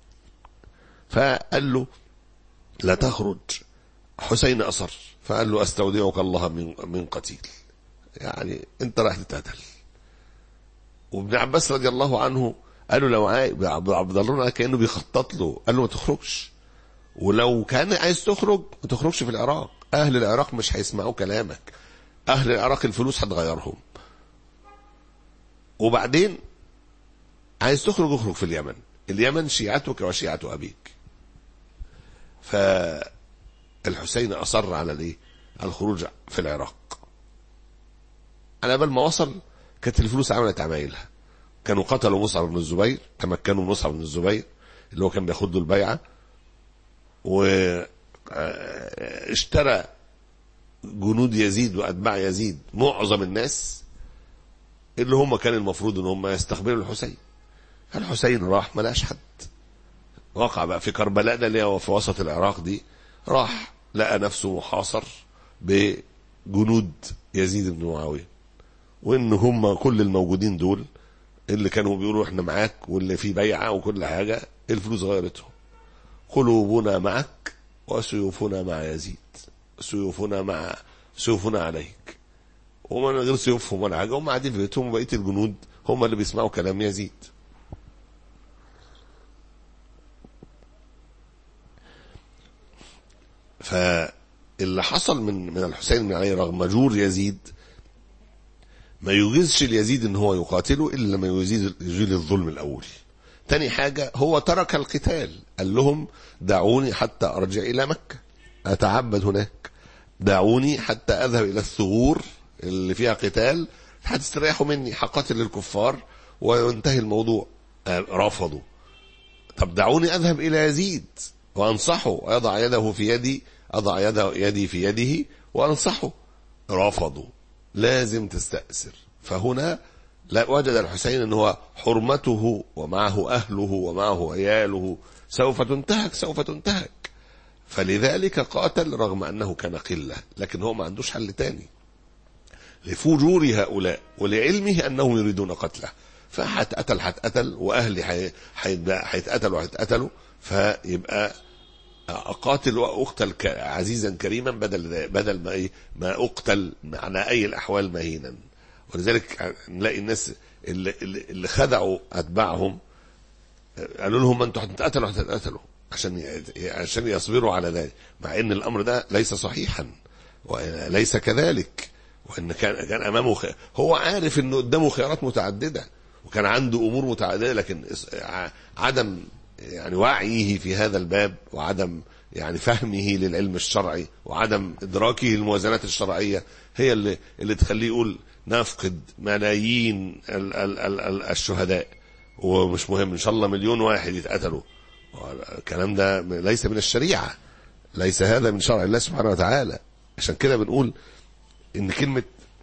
فقال له لا تخرج حسين أصر فقال له أستودعك الله من من قتيل يعني أنت راح تتقتل وابن عباس رضي الله عنه قال له لو عاي... عبد الله كانه بيخطط له قال له ما تخرجش ولو كان عايز تخرج ما تخرجش في العراق اهل العراق مش هيسمعوا كلامك اهل العراق الفلوس هتغيرهم وبعدين عايز تخرج اخرج في اليمن اليمن شيعتك وشيعة ابيك فالحسين اصر على الايه على الخروج في العراق على بال ما وصل كانت الفلوس عملت عمايلها كانوا قتلوا مصعب بن الزبير تمكنوا من مصعب بن الزبير اللي هو كان بياخد له البيعه واشترى جنود يزيد واتباع يزيد معظم الناس اللي هم كان المفروض ان هم يستقبلوا الحسين الحسين راح ما لقاش حد وقع بقى في كربلاء ده اللي هو في وسط العراق دي راح لقى نفسه محاصر بجنود يزيد بن معاويه وان هم كل الموجودين دول اللي كانوا بيقولوا احنا معاك واللي في بيعه وكل حاجه الفلوس غيرتهم قلوبنا معك وسيوفنا مع يزيد سيوفنا مع سيوفنا عليك ومن غير سيوفهم ولا حاجه هم قاعدين في بيتهم وبقيه الجنود هم اللي بيسمعوا كلام يزيد فاللي حصل من من الحسين بن علي رغم مجور يزيد ما يجيزش اليزيد ان هو يقاتله الا لما يزيد يزيل الظلم الاول تاني حاجة هو ترك القتال قال لهم دعوني حتى أرجع إلى مكة أتعبد هناك دعوني حتى أذهب إلى الثغور اللي فيها قتال هتستريحوا مني هقاتل الكفار وينتهي الموضوع رفضوا طب دعوني أذهب إلى يزيد وأنصحه ويضع يده في يدي أضع يده يدي في يده وأنصحه رفضوا لازم تستأثر فهنا لا وجد الحسين ان هو حرمته ومعه اهله ومعه عياله سوف تنتهك سوف تنتهك فلذلك قاتل رغم انه كان قله لكن هو ما عندوش حل تاني لفجور هؤلاء ولعلمه انهم يريدون قتله فهتقتل هتقتل واهلي هيتقتلوا هيتقتلوا فيبقى اقاتل واقتل ك- عزيزا كريما بدل بدل ما ايه ما اقتل على اي الاحوال مهينا ولذلك نلاقي الناس اللي, اللي اللي خدعوا اتباعهم قالوا لهم انتوا هتتقتلوا هتتقتلوا عشان ي- عشان يصبروا على ذلك مع ان الامر ده ليس صحيحا وليس كذلك وان كان كان امامه خ... هو عارف انه قدامه خيارات متعدده وكان عنده امور متعدده لكن اس- ع- عدم يعني وعيه في هذا الباب وعدم يعني فهمه للعلم الشرعي وعدم ادراكه الموازنات الشرعيه هي اللي اللي تخليه يقول نفقد ملايين ال ال ال ال الشهداء ومش مهم ان شاء الله مليون واحد يتقتلوا الكلام ده ليس من الشريعه ليس هذا من شرع الله سبحانه وتعالى عشان كده بنقول ان كلمه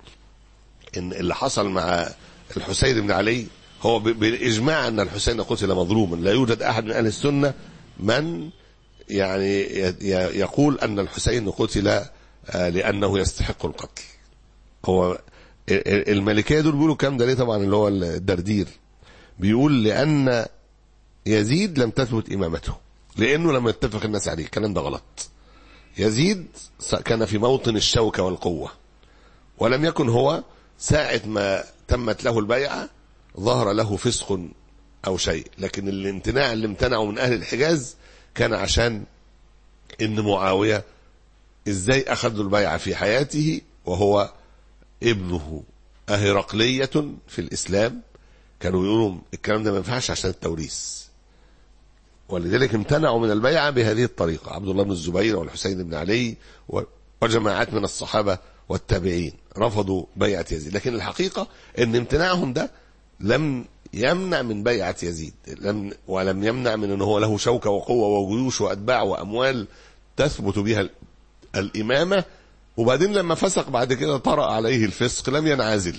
ان اللي حصل مع الحسين بن علي هو ب- بالاجماع ان الحسين قتل مظلوما لا يوجد احد من اهل السنه من يعني ي- ي- يقول ان الحسين قتل آه، لانه يستحق القتل هو ال- ال- الملكيه دول بيقولوا كام ده ليه طبعا اللي هو الدردير بيقول لان يزيد لم تثبت امامته لانه لم يتفق الناس عليه الكلام ده غلط يزيد س- كان في موطن الشوكه والقوه ولم يكن هو ساعة ما تمت له البيعة ظهر له فسق أو شيء لكن الامتناع اللي امتنعه من أهل الحجاز كان عشان إن معاوية إزاي أخذ له البيعة في حياته وهو ابنه أهرقلية في الإسلام كانوا يقولوا الكلام ده ما ينفعش عشان التوريث ولذلك امتنعوا من البيعة بهذه الطريقة عبد الله بن الزبير والحسين بن علي و- وجماعات من الصحابة والتابعين رفضوا بيعة يزيد لكن الحقيقة ان امتناعهم ده لم يمنع من بيعة يزيد لم ولم يمنع من ان هو له شوكة وقوة وجيوش واتباع واموال تثبت بها ال- الامامة وبعدين لما فسق بعد كده طرأ عليه الفسق لم ينعزل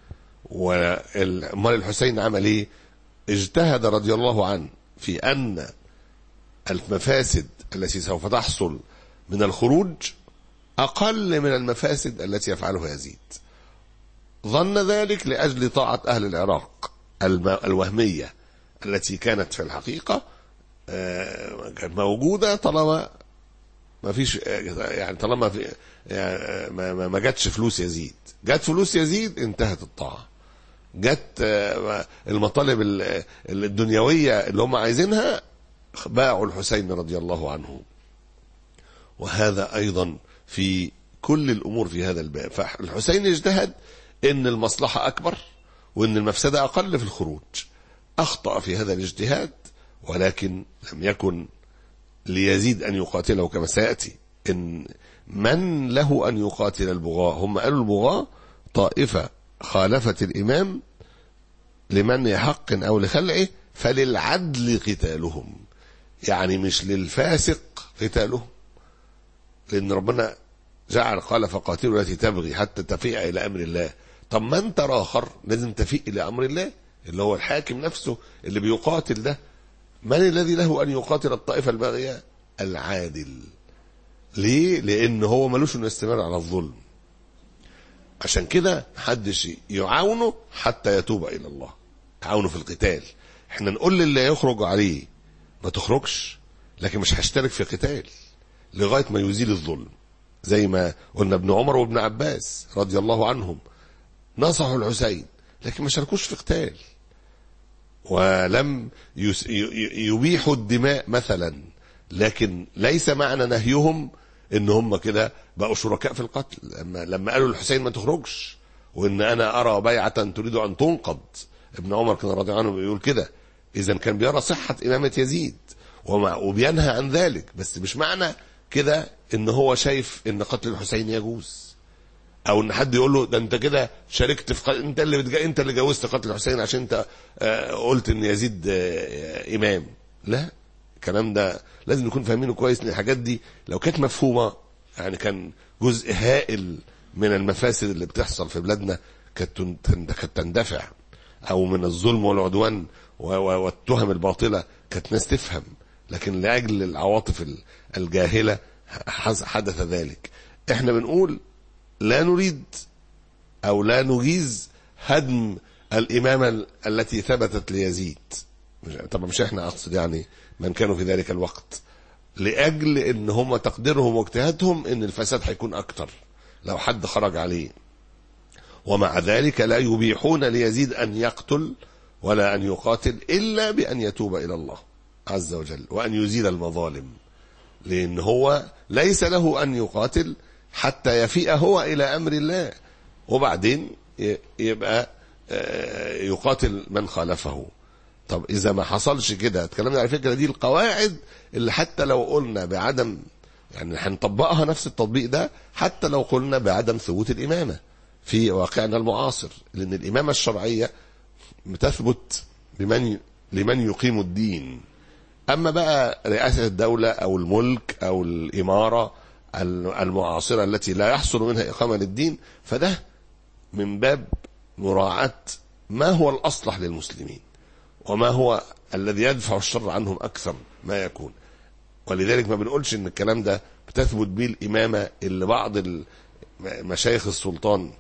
وامال الحسين عمل ايه اجتهد رضي الله عنه في ان المفاسد التي سوف تحصل من الخروج أقل من المفاسد التي يفعلها يزيد ظن ذلك لأجل طاعة أهل العراق الم- الوهمية التي كانت في الحقيقة آه، كانت موجودة طالما ما فيش آه، يعني طالما في يعني ما- ما ما جاتش فلوس يزيد جت فلوس يزيد انتهت الطاعة جت آه، المطالب ال- الدنيوية اللي هم عايزينها باعوا الحسين رضي الله عنه وهذا ايضا في كل الامور في هذا الباب فالحسين اجتهد ان المصلحه اكبر وان المفسده اقل في الخروج اخطا في هذا الاجتهاد ولكن لم يكن ليزيد ان يقاتله كما سياتي ان من له ان يقاتل البغاة هم قالوا البغاة طائفه خالفت الامام لمنع حق او لخلعه فللعدل قتالهم يعني مش للفاسق قتالهم لان ربنا جعل قال فقاتلوا التي تبغي حتى تفيء الى امر الله طب ما انت راخر لازم تفيء الى امر الله اللي هو الحاكم نفسه اللي بيقاتل ده من الذي له ان يقاتل الطائفه الباغيه العادل ليه لان هو ملوش انه يستمر على الظلم عشان كده محدش يعاونه حتى يتوب الى الله يعاونه في القتال احنا نقول للي يخرج عليه ما تخرجش لكن مش هشترك في قتال لغايه ما يزيل الظلم زي ما قلنا ابن عمر وابن عباس رضي الله عنهم نصحوا الحسين لكن ما شاركوش في قتال ولم يس- ي- ي- يبيحوا الدماء مثلا لكن ليس معنى نهيهم ان هم كده بقوا شركاء في القتل لما لما قالوا للحسين ما تخرجش وان انا ارى بيعه تريد ان تنقض ابن عمر كان رضي عنه بيقول كده اذا كان بيرى صحه امامه يزيد ومع وبينهى عن ذلك بس مش معنى كده ان هو شايف ان قتل الحسين يجوز او ان حد يقول له ده انت كده شاركت في قتل انت اللي بتجا... انت اللي جوزت قتل الحسين عشان انت آه، قلت ان يزيد آه، امام لا الكلام ده لازم نكون فاهمينه كويس ان الحاجات دي لو كانت مفهومه يعني كان جزء هائل من المفاسد اللي بتحصل في بلادنا كانت تن- تن- كانت تندفع او من الظلم والعدوان و- و- والتهم الباطله كانت ناس تفهم لكن لاجل العواطف ال- الجاهله حز- حدث ذلك احنا بنقول لا نريد او لا نجيز هدم الامامه ال- التي ثبتت ليزيد مش- طبعا مش احنا اقصد يعني من كانوا في ذلك الوقت لاجل ان هم تقديرهم واجتهادهم ان الفساد هيكون اكتر لو حد خرج عليه ومع ذلك لا يبيحون ليزيد ان يقتل ولا ان يقاتل الا بان يتوب الى الله عز وجل وان يزيل المظالم لان هو ليس له ان يقاتل حتى يفيء هو الى امر الله وبعدين ي- يبقى آه، يقاتل من خالفه طب اذا ما حصلش كده اتكلمنا على فكره دي القواعد اللي حتى لو قلنا بعدم يعني هنطبقها نفس التطبيق ده حتى لو قلنا بعدم ثبوت الامامه في واقعنا المعاصر لان الامامه الشرعيه بتثبت بمن لمن يقيم الدين اما بقى رئاسه الدوله او الملك او الاماره المعاصره التي لا يحصل منها اقامه للدين فده من باب مراعاه ما هو الاصلح للمسلمين وما هو الذي يدفع الشر عنهم اكثر ما يكون ولذلك ما بنقولش ان الكلام ده بتثبت به الامامه اللي بعض ال- مشايخ السلطان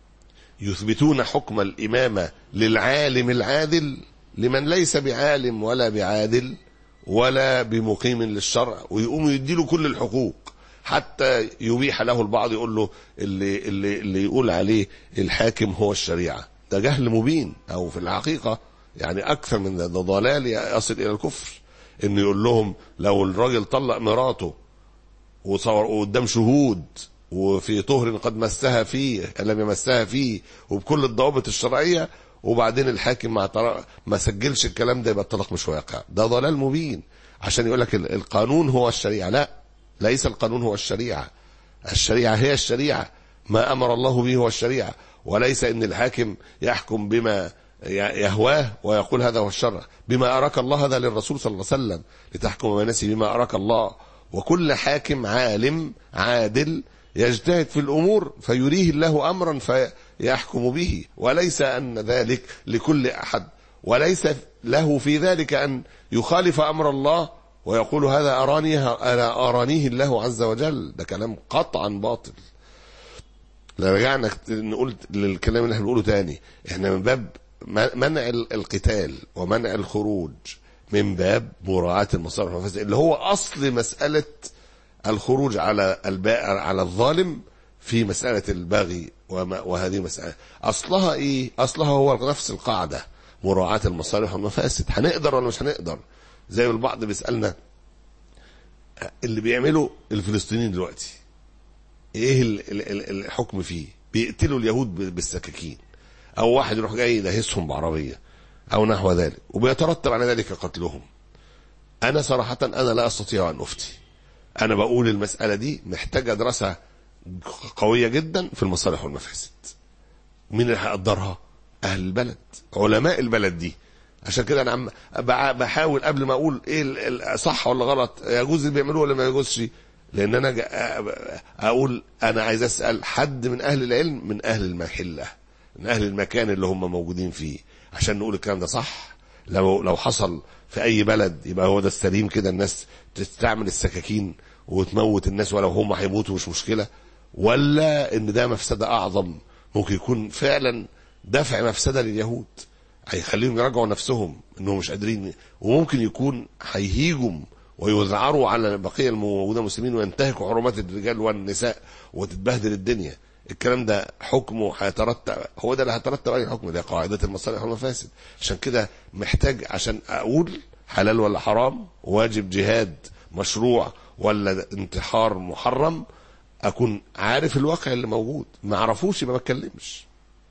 يثبتون حكم الامامه للعالم العادل لمن ليس بعالم ولا بعادل ولا بمقيم للشرع ويقوموا يديله كل الحقوق حتى يبيح له البعض يقول له اللي اللي اللي يقول عليه الحاكم هو الشريعه ده جهل مبين او في الحقيقه يعني اكثر من ده, ده ضلال يصل الى الكفر انه يقول لهم لو الراجل طلق مراته وصور قدام شهود وفي طهر قد مسها فيه لم يمسها فيه وبكل الضوابط الشرعيه وبعدين الحاكم ما اعترف- ما سجلش الكلام ده يبقى الطلاق مش واقع ده ضلال مبين عشان يقول لك ال- القانون هو الشريعه لا ليس القانون هو الشريعه الشريعه هي الشريعه ما امر الله به هو الشريعه وليس ان الحاكم يحكم بما ي- يهواه ويقول هذا هو الشرع بما اراك الله هذا للرسول صلى الله عليه وسلم لتحكم بين الناس بما اراك الله وكل حاكم عالم عادل يجتهد في الامور فيريه الله امرا فيحكم به وليس ان ذلك لكل احد وليس له في ذلك ان يخالف امر الله ويقول هذا اراني انا ارانيه الله عز وجل ده كلام قطعا باطل لو رجعنا نقول للكلام اللي احنا بنقوله تاني احنا من باب منع القتال ومنع الخروج من باب مراعاة المصالح والمفاسد اللي هو اصل مسألة الخروج على البائر على الظالم في مسألة البغي وما وهذه مسألة أصلها إيه؟ أصلها هو نفس القاعدة مراعاة المصالح والمفاسد هنقدر ولا مش هنقدر زي ما البعض بيسألنا اللي بيعمله الفلسطينيين دلوقتي ايه ال- ال- ال- الحكم فيه بيقتلوا اليهود ب- بالسكاكين او واحد يروح جاي يدهسهم بعربيه او نحو ذلك وبيترتب على ذلك قتلهم انا صراحه انا لا استطيع ان افتي انا بقول المساله دي محتاجه دراسه قويه جدا في المصالح والمفاسد مين اللي هيقدرها اهل البلد علماء البلد دي عشان كده انا عم بع- بحاول قبل ما اقول ايه ال- ال- صح ولا غلط يجوز اللي بيعملوه ولا ما يجوزش لان انا جا- اقول انا عايز اسال حد من اهل العلم من اهل المحله من اهل المكان اللي هم موجودين فيه عشان نقول الكلام ده صح لو لو حصل في اي بلد يبقى هو ده السليم كده الناس تستعمل السكاكين وتموت الناس ولو هم هيموتوا مش مشكله ولا ان ده مفسده اعظم ممكن يكون فعلا دفع مفسده لليهود هيخليهم يراجعوا نفسهم انهم مش قادرين وممكن يكون هيهيجوا ويذعروا على البقيه الموجوده مسلمين وينتهكوا حرمات الرجال والنساء وتتبهدل الدنيا الكلام ده حكمه هيترتب هو ده اللي هيترتب عليه الحكم ده قاعده المصالح والمفاسد عشان كده محتاج عشان اقول حلال ولا حرام واجب جهاد مشروع ولا انتحار محرم اكون عارف الواقع اللي موجود ما اعرفوش يبقى ما اتكلمش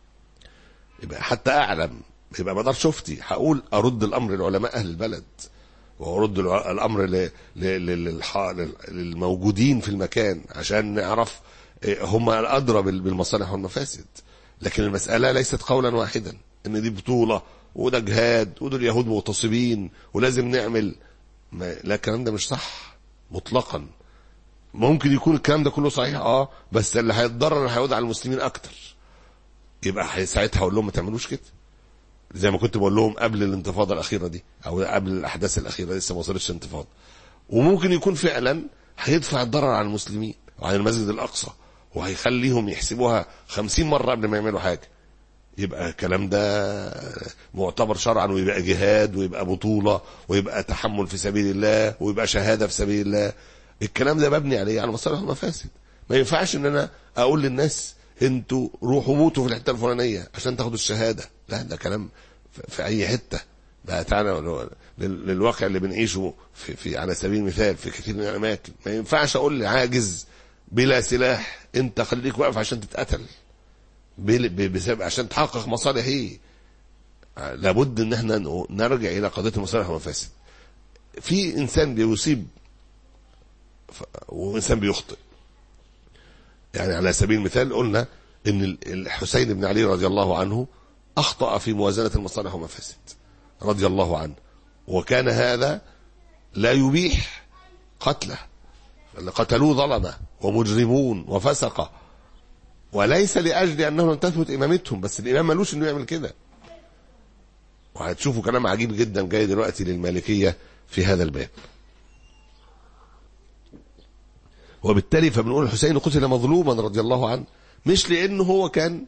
يبقى حتى اعلم يبقى ما اقدرش افتي هقول ارد الامر لعلماء اهل البلد وارد الع- الامر ل- ل- ل- للح- لل- للموجودين في المكان عشان نعرف إيه هم الادرى بال- بالمصالح والمفاسد لكن المساله ليست قولا واحدا ان دي بطوله وده جهاد ودول يهود مغتصبين ولازم نعمل ما لا الكلام ده مش صح مطلقا ممكن يكون الكلام ده كله صحيح اه بس اللي هيتضرر هيعود على المسلمين اكتر يبقى هي- ساعتها اقول لهم ما تعملوش كده زي ما كنت بقول لهم قبل الانتفاضه الاخيره دي او قبل الاحداث الاخيره لسه ما وصلتش انتفاضه وممكن يكون فعلا هيدفع الضرر على المسلمين وعلى المسجد الاقصى وهيخليهم يحسبوها خمسين مره قبل ما يعملوا حاجه يبقى الكلام ده معتبر شرعا ويبقى جهاد ويبقى بطولة ويبقى تحمل في سبيل الله ويبقى شهادة في سبيل الله الكلام ده مبني عليه على مصالح ومفاسد ما ينفعش ان انا اقول للناس انتوا روحوا موتوا في الحته الفلانيه عشان تاخدوا الشهاده لا ده كلام في اي حته بقى تعالى للواقع اللي بنعيشه في, في على سبيل المثال في كثير من الاماكن ما ينفعش اقول لعاجز بلا سلاح انت خليك واقف عشان تتقتل بسبب عشان تحقق مصالح ايه لابد ان احنا نرجع الى قضيه المصالح والمفاسد في انسان بيصيب وانسان بيخطئ يعني على سبيل المثال قلنا ان الحسين بن علي رضي الله عنه اخطا في موازنه المصالح والمفاسد رضي الله عنه وكان هذا لا يبيح قتله اللي قتلوه ظلمه ومجرمون وفسقه وليس لاجل انهم لم تثبت امامتهم بس الامام ملوش انه يعمل كده وهتشوفوا كلام عجيب جدا جاي دلوقتي للمالكيه في هذا الباب وبالتالي فبنقول الحسين قتل مظلوما رضي الله عنه مش لانه هو كان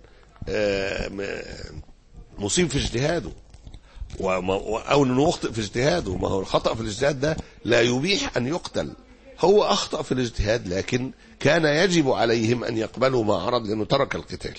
مصيب في اجتهاده او انه يخطئ في اجتهاده ما هو الخطا في الاجتهاد ده لا يبيح ان يقتل هو اخطا في الاجتهاد لكن كان يجب عليهم ان يقبلوا ما عرض لانه ترك القتال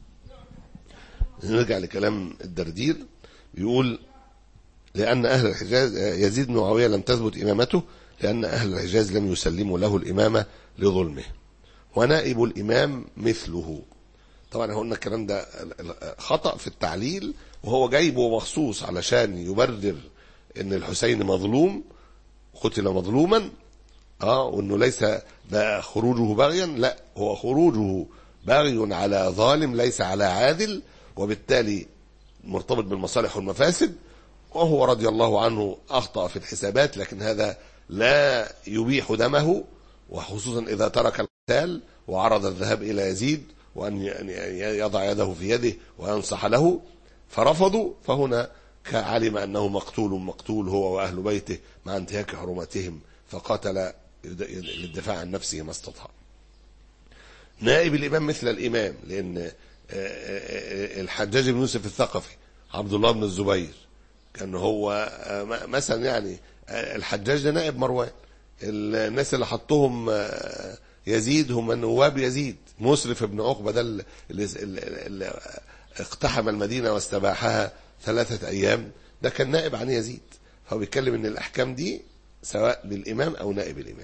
نرجع لكلام الدردير بيقول لان اهل الحجاز يزيد بن معاويه لم تثبت امامته لان اهل الحجاز لم يسلموا له الامامه لظلمه ونائب الامام مثله طبعا قلنا الكلام ده خطا في التعليل وهو جايبه مخصوص علشان يبرر ان الحسين مظلوم قتل مظلوما اه وانه ليس ده خروجه بغيا لا هو خروجه باغي على ظالم ليس على عادل وبالتالي مرتبط بالمصالح والمفاسد وهو رضي الله عنه اخطا في الحسابات لكن هذا لا يبيح دمه وخصوصا اذا ترك القتال وعرض الذهاب الى يزيد وان يضع يده في يده وينصح له فرفضوا فهنا علم انه مقتول مقتول هو واهل بيته مع انتهاك حرمتهم فقاتل للدفاع عن نفسه ما استطاع. نائب الامام مثل الامام لان الحجاج بن يوسف الثقفي عبد الله بن الزبير كان هو مثلا يعني الحجاج ده نائب مروان الناس اللي حطهم يزيد هم نواب يزيد مسرف بن عقبه ده اللي, اللي اقتحم المدينه واستباحها ثلاثه ايام ده كان نائب عن يزيد فهو بيتكلم ان الاحكام دي سواء للامام او نائب الامام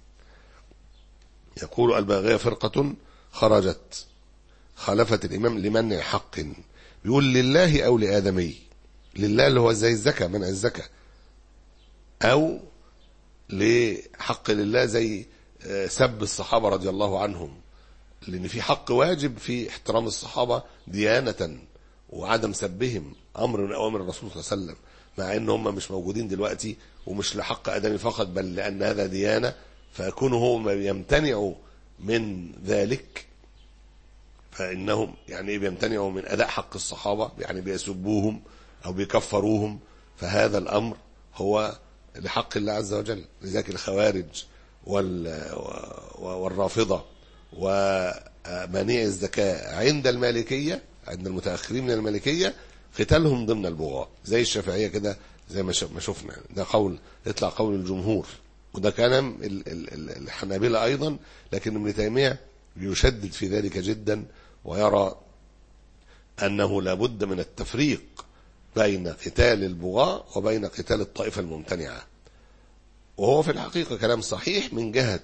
يقول الباغيه فرقه خرجت خالفت الامام لمنع حق بيقول لله او لادمي لله اللي هو زي الزكاه منع الزكاه او لحق لله زي سب الصحابه رضي الله عنهم لان في حق واجب في احترام الصحابه ديانه وعدم سبهم امر من اوامر الرسول صلى الله عليه وسلم مع ان هم مش موجودين دلوقتي ومش لحق ادمي فقط بل لان هذا ديانه فيكونوا هم يمتنعوا من ذلك فانهم يعني بيمتنعوا من اداء حق الصحابه يعني بيسبوهم او بيكفروهم فهذا الامر هو لحق الله عز وجل لذلك الخوارج والرافضه ومانع الزكاه عند المالكيه عند المتاخرين من المالكيه قتالهم ضمن البغاء زي الشافعيه كده زي ما شفنا ده قول يطلع قول الجمهور وده كلام الحنابلة أيضا لكن ابن تيمية يشدد في ذلك جدا ويرى أنه لابد من التفريق بين قتال البغاء وبين قتال الطائفة الممتنعة وهو في الحقيقة كلام صحيح من جهة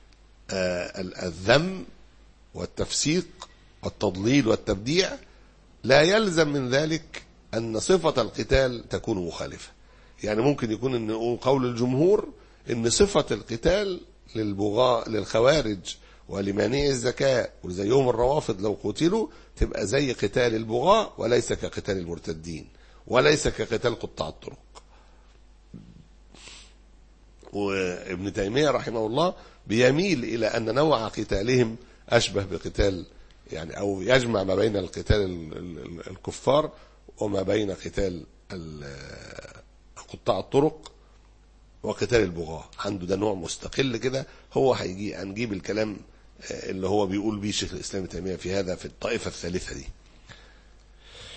الذم والتفسيق والتضليل والتبديع لا يلزم من ذلك أن صفة القتال تكون مخالفة يعني ممكن يكون أن قول الجمهور ان صفة القتال للبغاء للخوارج ولمانع الزكاة وزيهم الروافض لو قتلوا تبقى زي قتال البغاء وليس كقتال المرتدين وليس كقتال قطاع الطرق وابن تيمية رحمه الله بيميل إلى أن نوع قتالهم أشبه بقتال يعني أو يجمع ما بين القتال الكفار وما بين قتال قطاع الطرق وقتال البغاة عنده ده نوع مستقل كده هو هيجي هنجيب الكلام اللي هو بيقول بيه شيخ الاسلام ابن تيميه في هذا في الطائفه الثالثه دي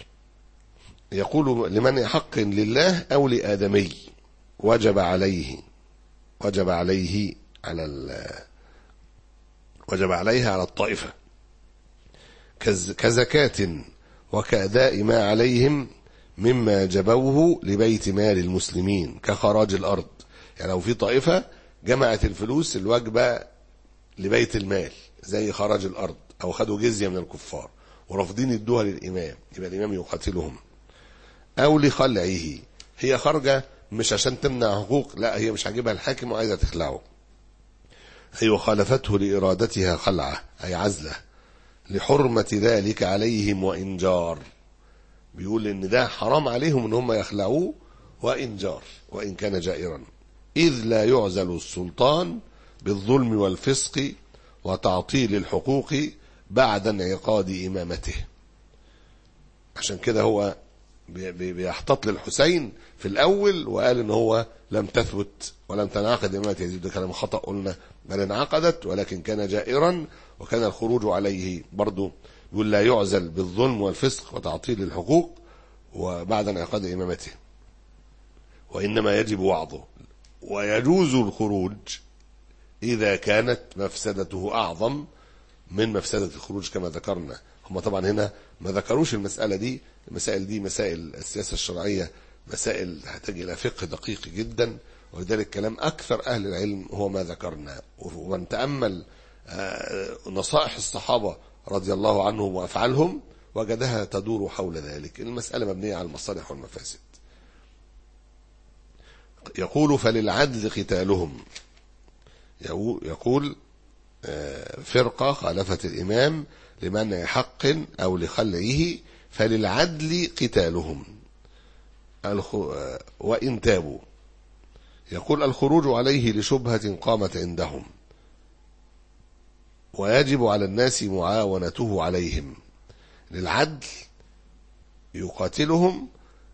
يقول لمن حق لله أو لآدمي وجب عليه وجب عليه على ال وجب عليها على الطائفة كز- كزكاة وكأداء ما عليهم مما جبوه لبيت مال المسلمين كخراج الأرض يعني لو في طائفة جمعت الفلوس الواجبة لبيت المال زي خراج الأرض أو خدوا جزية من الكفار ورافضين يدوها للإمام يبقى الإمام يقاتلهم أو لخلعه هي خارجة مش عشان تمنع حقوق لا هي مش عاجبها الحاكم وعايزة تخلعه أي وخالفته لإرادتها خلعة أي عزلة لحرمة ذلك عليهم وإن جار بيقول إن ده حرام عليهم إن هم يخلعوه وإن جار وإن كان جائرا إذ لا يعزل السلطان بالظلم والفسق وتعطيل الحقوق بعد انعقاد إمامته عشان كده هو بي- بي- بيحتط للحسين في الأول وقال إن هو لم تثبت ولم تنعقد إمامة يزيد ده كلام خطأ قلنا بل انعقدت ولكن كان جائرا وكان الخروج عليه برضه يقول لا يعزل بالظلم والفسق وتعطيل الحقوق وبعد انعقاد إمامته وإنما يجب وعظه ويجوز الخروج إذا كانت مفسدته أعظم من مفسدة الخروج كما ذكرنا هم طبعا هنا ما ذكروش المسألة دي المسائل دي مسائل السياسة الشرعية مسائل تحتاج إلى فقه دقيق جدا ولذلك كلام أكثر أهل العلم هو ما ذكرنا ومن تأمل آه، نصائح الصحابة رضي الله عنهم وأفعالهم وجدها تدور حول ذلك المسألة مبنية على المصالح والمفاسد يقول فللعدل قتالهم يقو- يقول آه، فرقة خالفت الإمام لمنع حق أو لخلعه فللعدل قتالهم الخ- آه، وإن تابوا يقول الخروج عليه لشبهة قامت عندهم ويجب على الناس معاونته عليهم للعدل يقاتلهم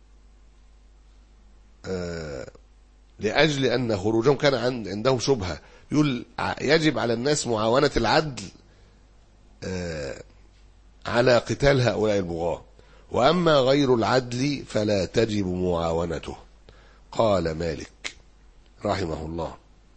آه، لأجل أن خروجهم كان عند عندهم شبهة يقول ع- يجب على الناس معاونة العدل آه، على قتال هؤلاء البغاة وأما غير العدل فلا تجب معاونته قال مالك رحمه الله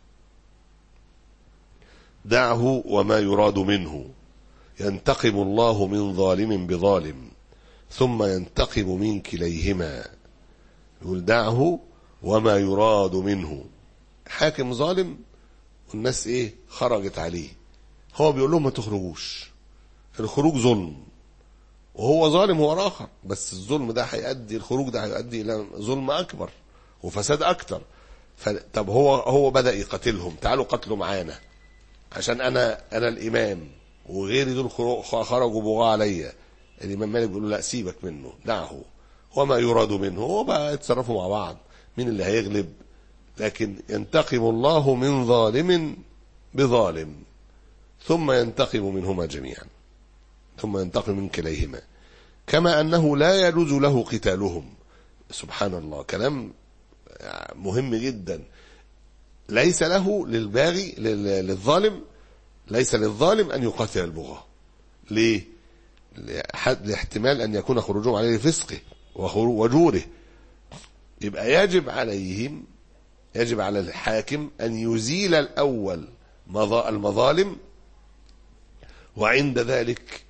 دعه وما يراد منه ينتقم الله من ظالم بظالم ثم ينتقم من كليهما يقول دعه وما يراد منه حاكم ظالم والناس ايه خرجت عليه هو بيقول لهم ما تخرجوش الخروج ظلم وهو ظالم هو الاخر بس الظلم ده هيؤدي الخروج ده هيؤدي الى ظلم اكبر وفساد اكتر ف... طب هو هو بدا يقاتلهم تعالوا قتلوا معانا عشان انا انا الامام وغيري دول خرو- خرجوا بغاة عليا الامام مالك بيقول له لا سيبك منه دعه وما يراد منه هو بقى يتصرفوا مع بعض مين اللي هيغلب لكن ينتقم الله من ظالم بظالم ثم ينتقم منهما جميعا ثم ينتقم من كليهما كما أنه لا يجوز له قتالهم سبحان الله كلام مهم جدا ليس له للباغي لل- للظالم ليس للظالم أن يقاتل البغاة ليه لح- لاحتمال أن يكون خروجهم عليه لفسقه وخرو- وجوره يبقى يجب عليهم يجب على الحاكم أن يزيل الأول مظا- المظالم وعند ذلك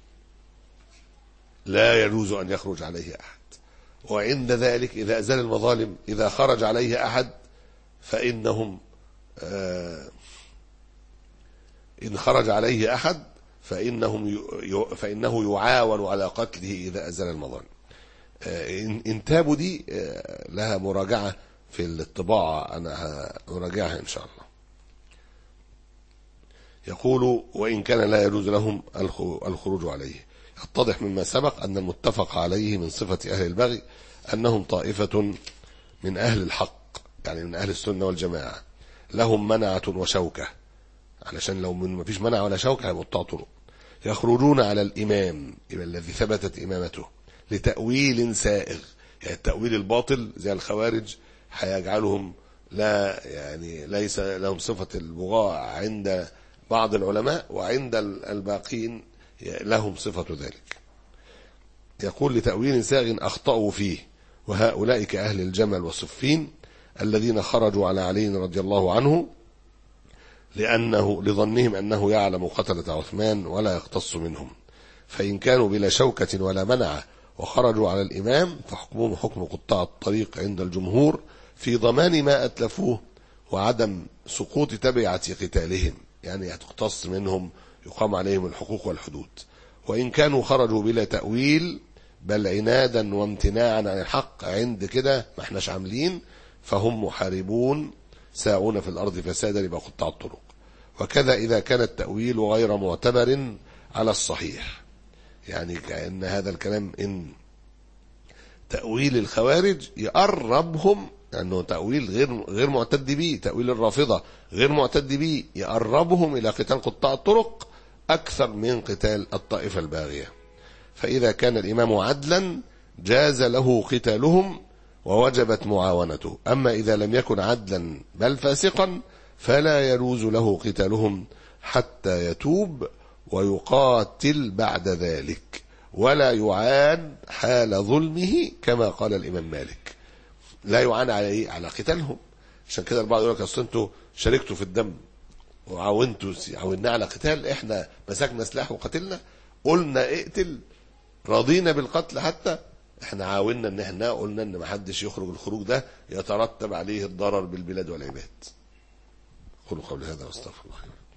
لا يجوز أن يخرج عليه أحد وعند ذلك إذا أزال المظالم إذا خرج عليه أحد فإنهم آه إن خرج عليه أحد فإنهم ي- ي- فإنه يعاون على قتله إذا أزال المظالم آه، إن إن تابوا دي آه، لها مراجعة في الطباعة أنا هراجعها إن شاء الله يقول وإن كان لا يجوز لهم الخ- الخروج عليه يتضح مما سبق أن المتفق عليه من صفة أهل البغي أنهم طائفة من أهل الحق يعني من أهل السنة والجماعة لهم منعة وشوكة علشان لو من ما فيش منع ولا شوكة هيبقوا قطاع طرق يخرجون على الإمام يبقى الذي ثبتت إمامته لتأويل سائغ يعني التأويل الباطل زي الخوارج هيجعلهم لا يعني ليس لهم صفة البغاء عند بعض العلماء وعند الباقين لهم صفة ذلك يقول لتأويل ساغ أخطأوا فيه وهؤلاء كأهل الجمل وصفين الذين خرجوا على علي رضي الله عنه لأنه لظنهم أنه يعلم قتلة عثمان ولا يقتص منهم فإن كانوا بلا شوكة ولا منعة وخرجوا على الإمام فحكمهم حكم قطاع الطريق عند الجمهور في ضمان ما أتلفوه وعدم سقوط تبعة قتالهم يعني هتقتص منهم يقام عليهم الحقوق والحدود وإن كانوا خرجوا بلا تأويل بل عنادا وامتناعا عن الحق عند كده ما احناش عاملين فهم محاربون ساعون في الأرض فسادا يبقى قطاع الطرق وكذا إذا كان التأويل غير معتبر على الصحيح يعني كأن هذا الكلام إن تأويل الخوارج يقربهم لأنه تأويل غير غير معتد به تأويل الرافضة غير معتد به يقربهم إلى قتال قطاع الطرق أكثر من قتال الطائفة الباغية فإذا كان الإمام عدلا جاز له قتالهم ووجبت معاونته أما إذا لم يكن عدلا بل فاسقا فلا يجوز له قتالهم حتى يتوب ويقاتل بعد ذلك ولا يعان حال ظلمه كما قال الإمام مالك لا يعان على إيه؟ على قتالهم عشان كده البعض يقول لك أصل أنتوا شاركتوا في الدم وعاونتوا عاونا على قتال احنا مسكنا سلاح وقتلنا قلنا اقتل رضينا بالقتل حتى احنا عاونا ان احنا قلنا ان ما حدش يخرج الخروج ده يترتب عليه الضرر بالبلاد والعباد قولوا قولي هذا واستغفر الله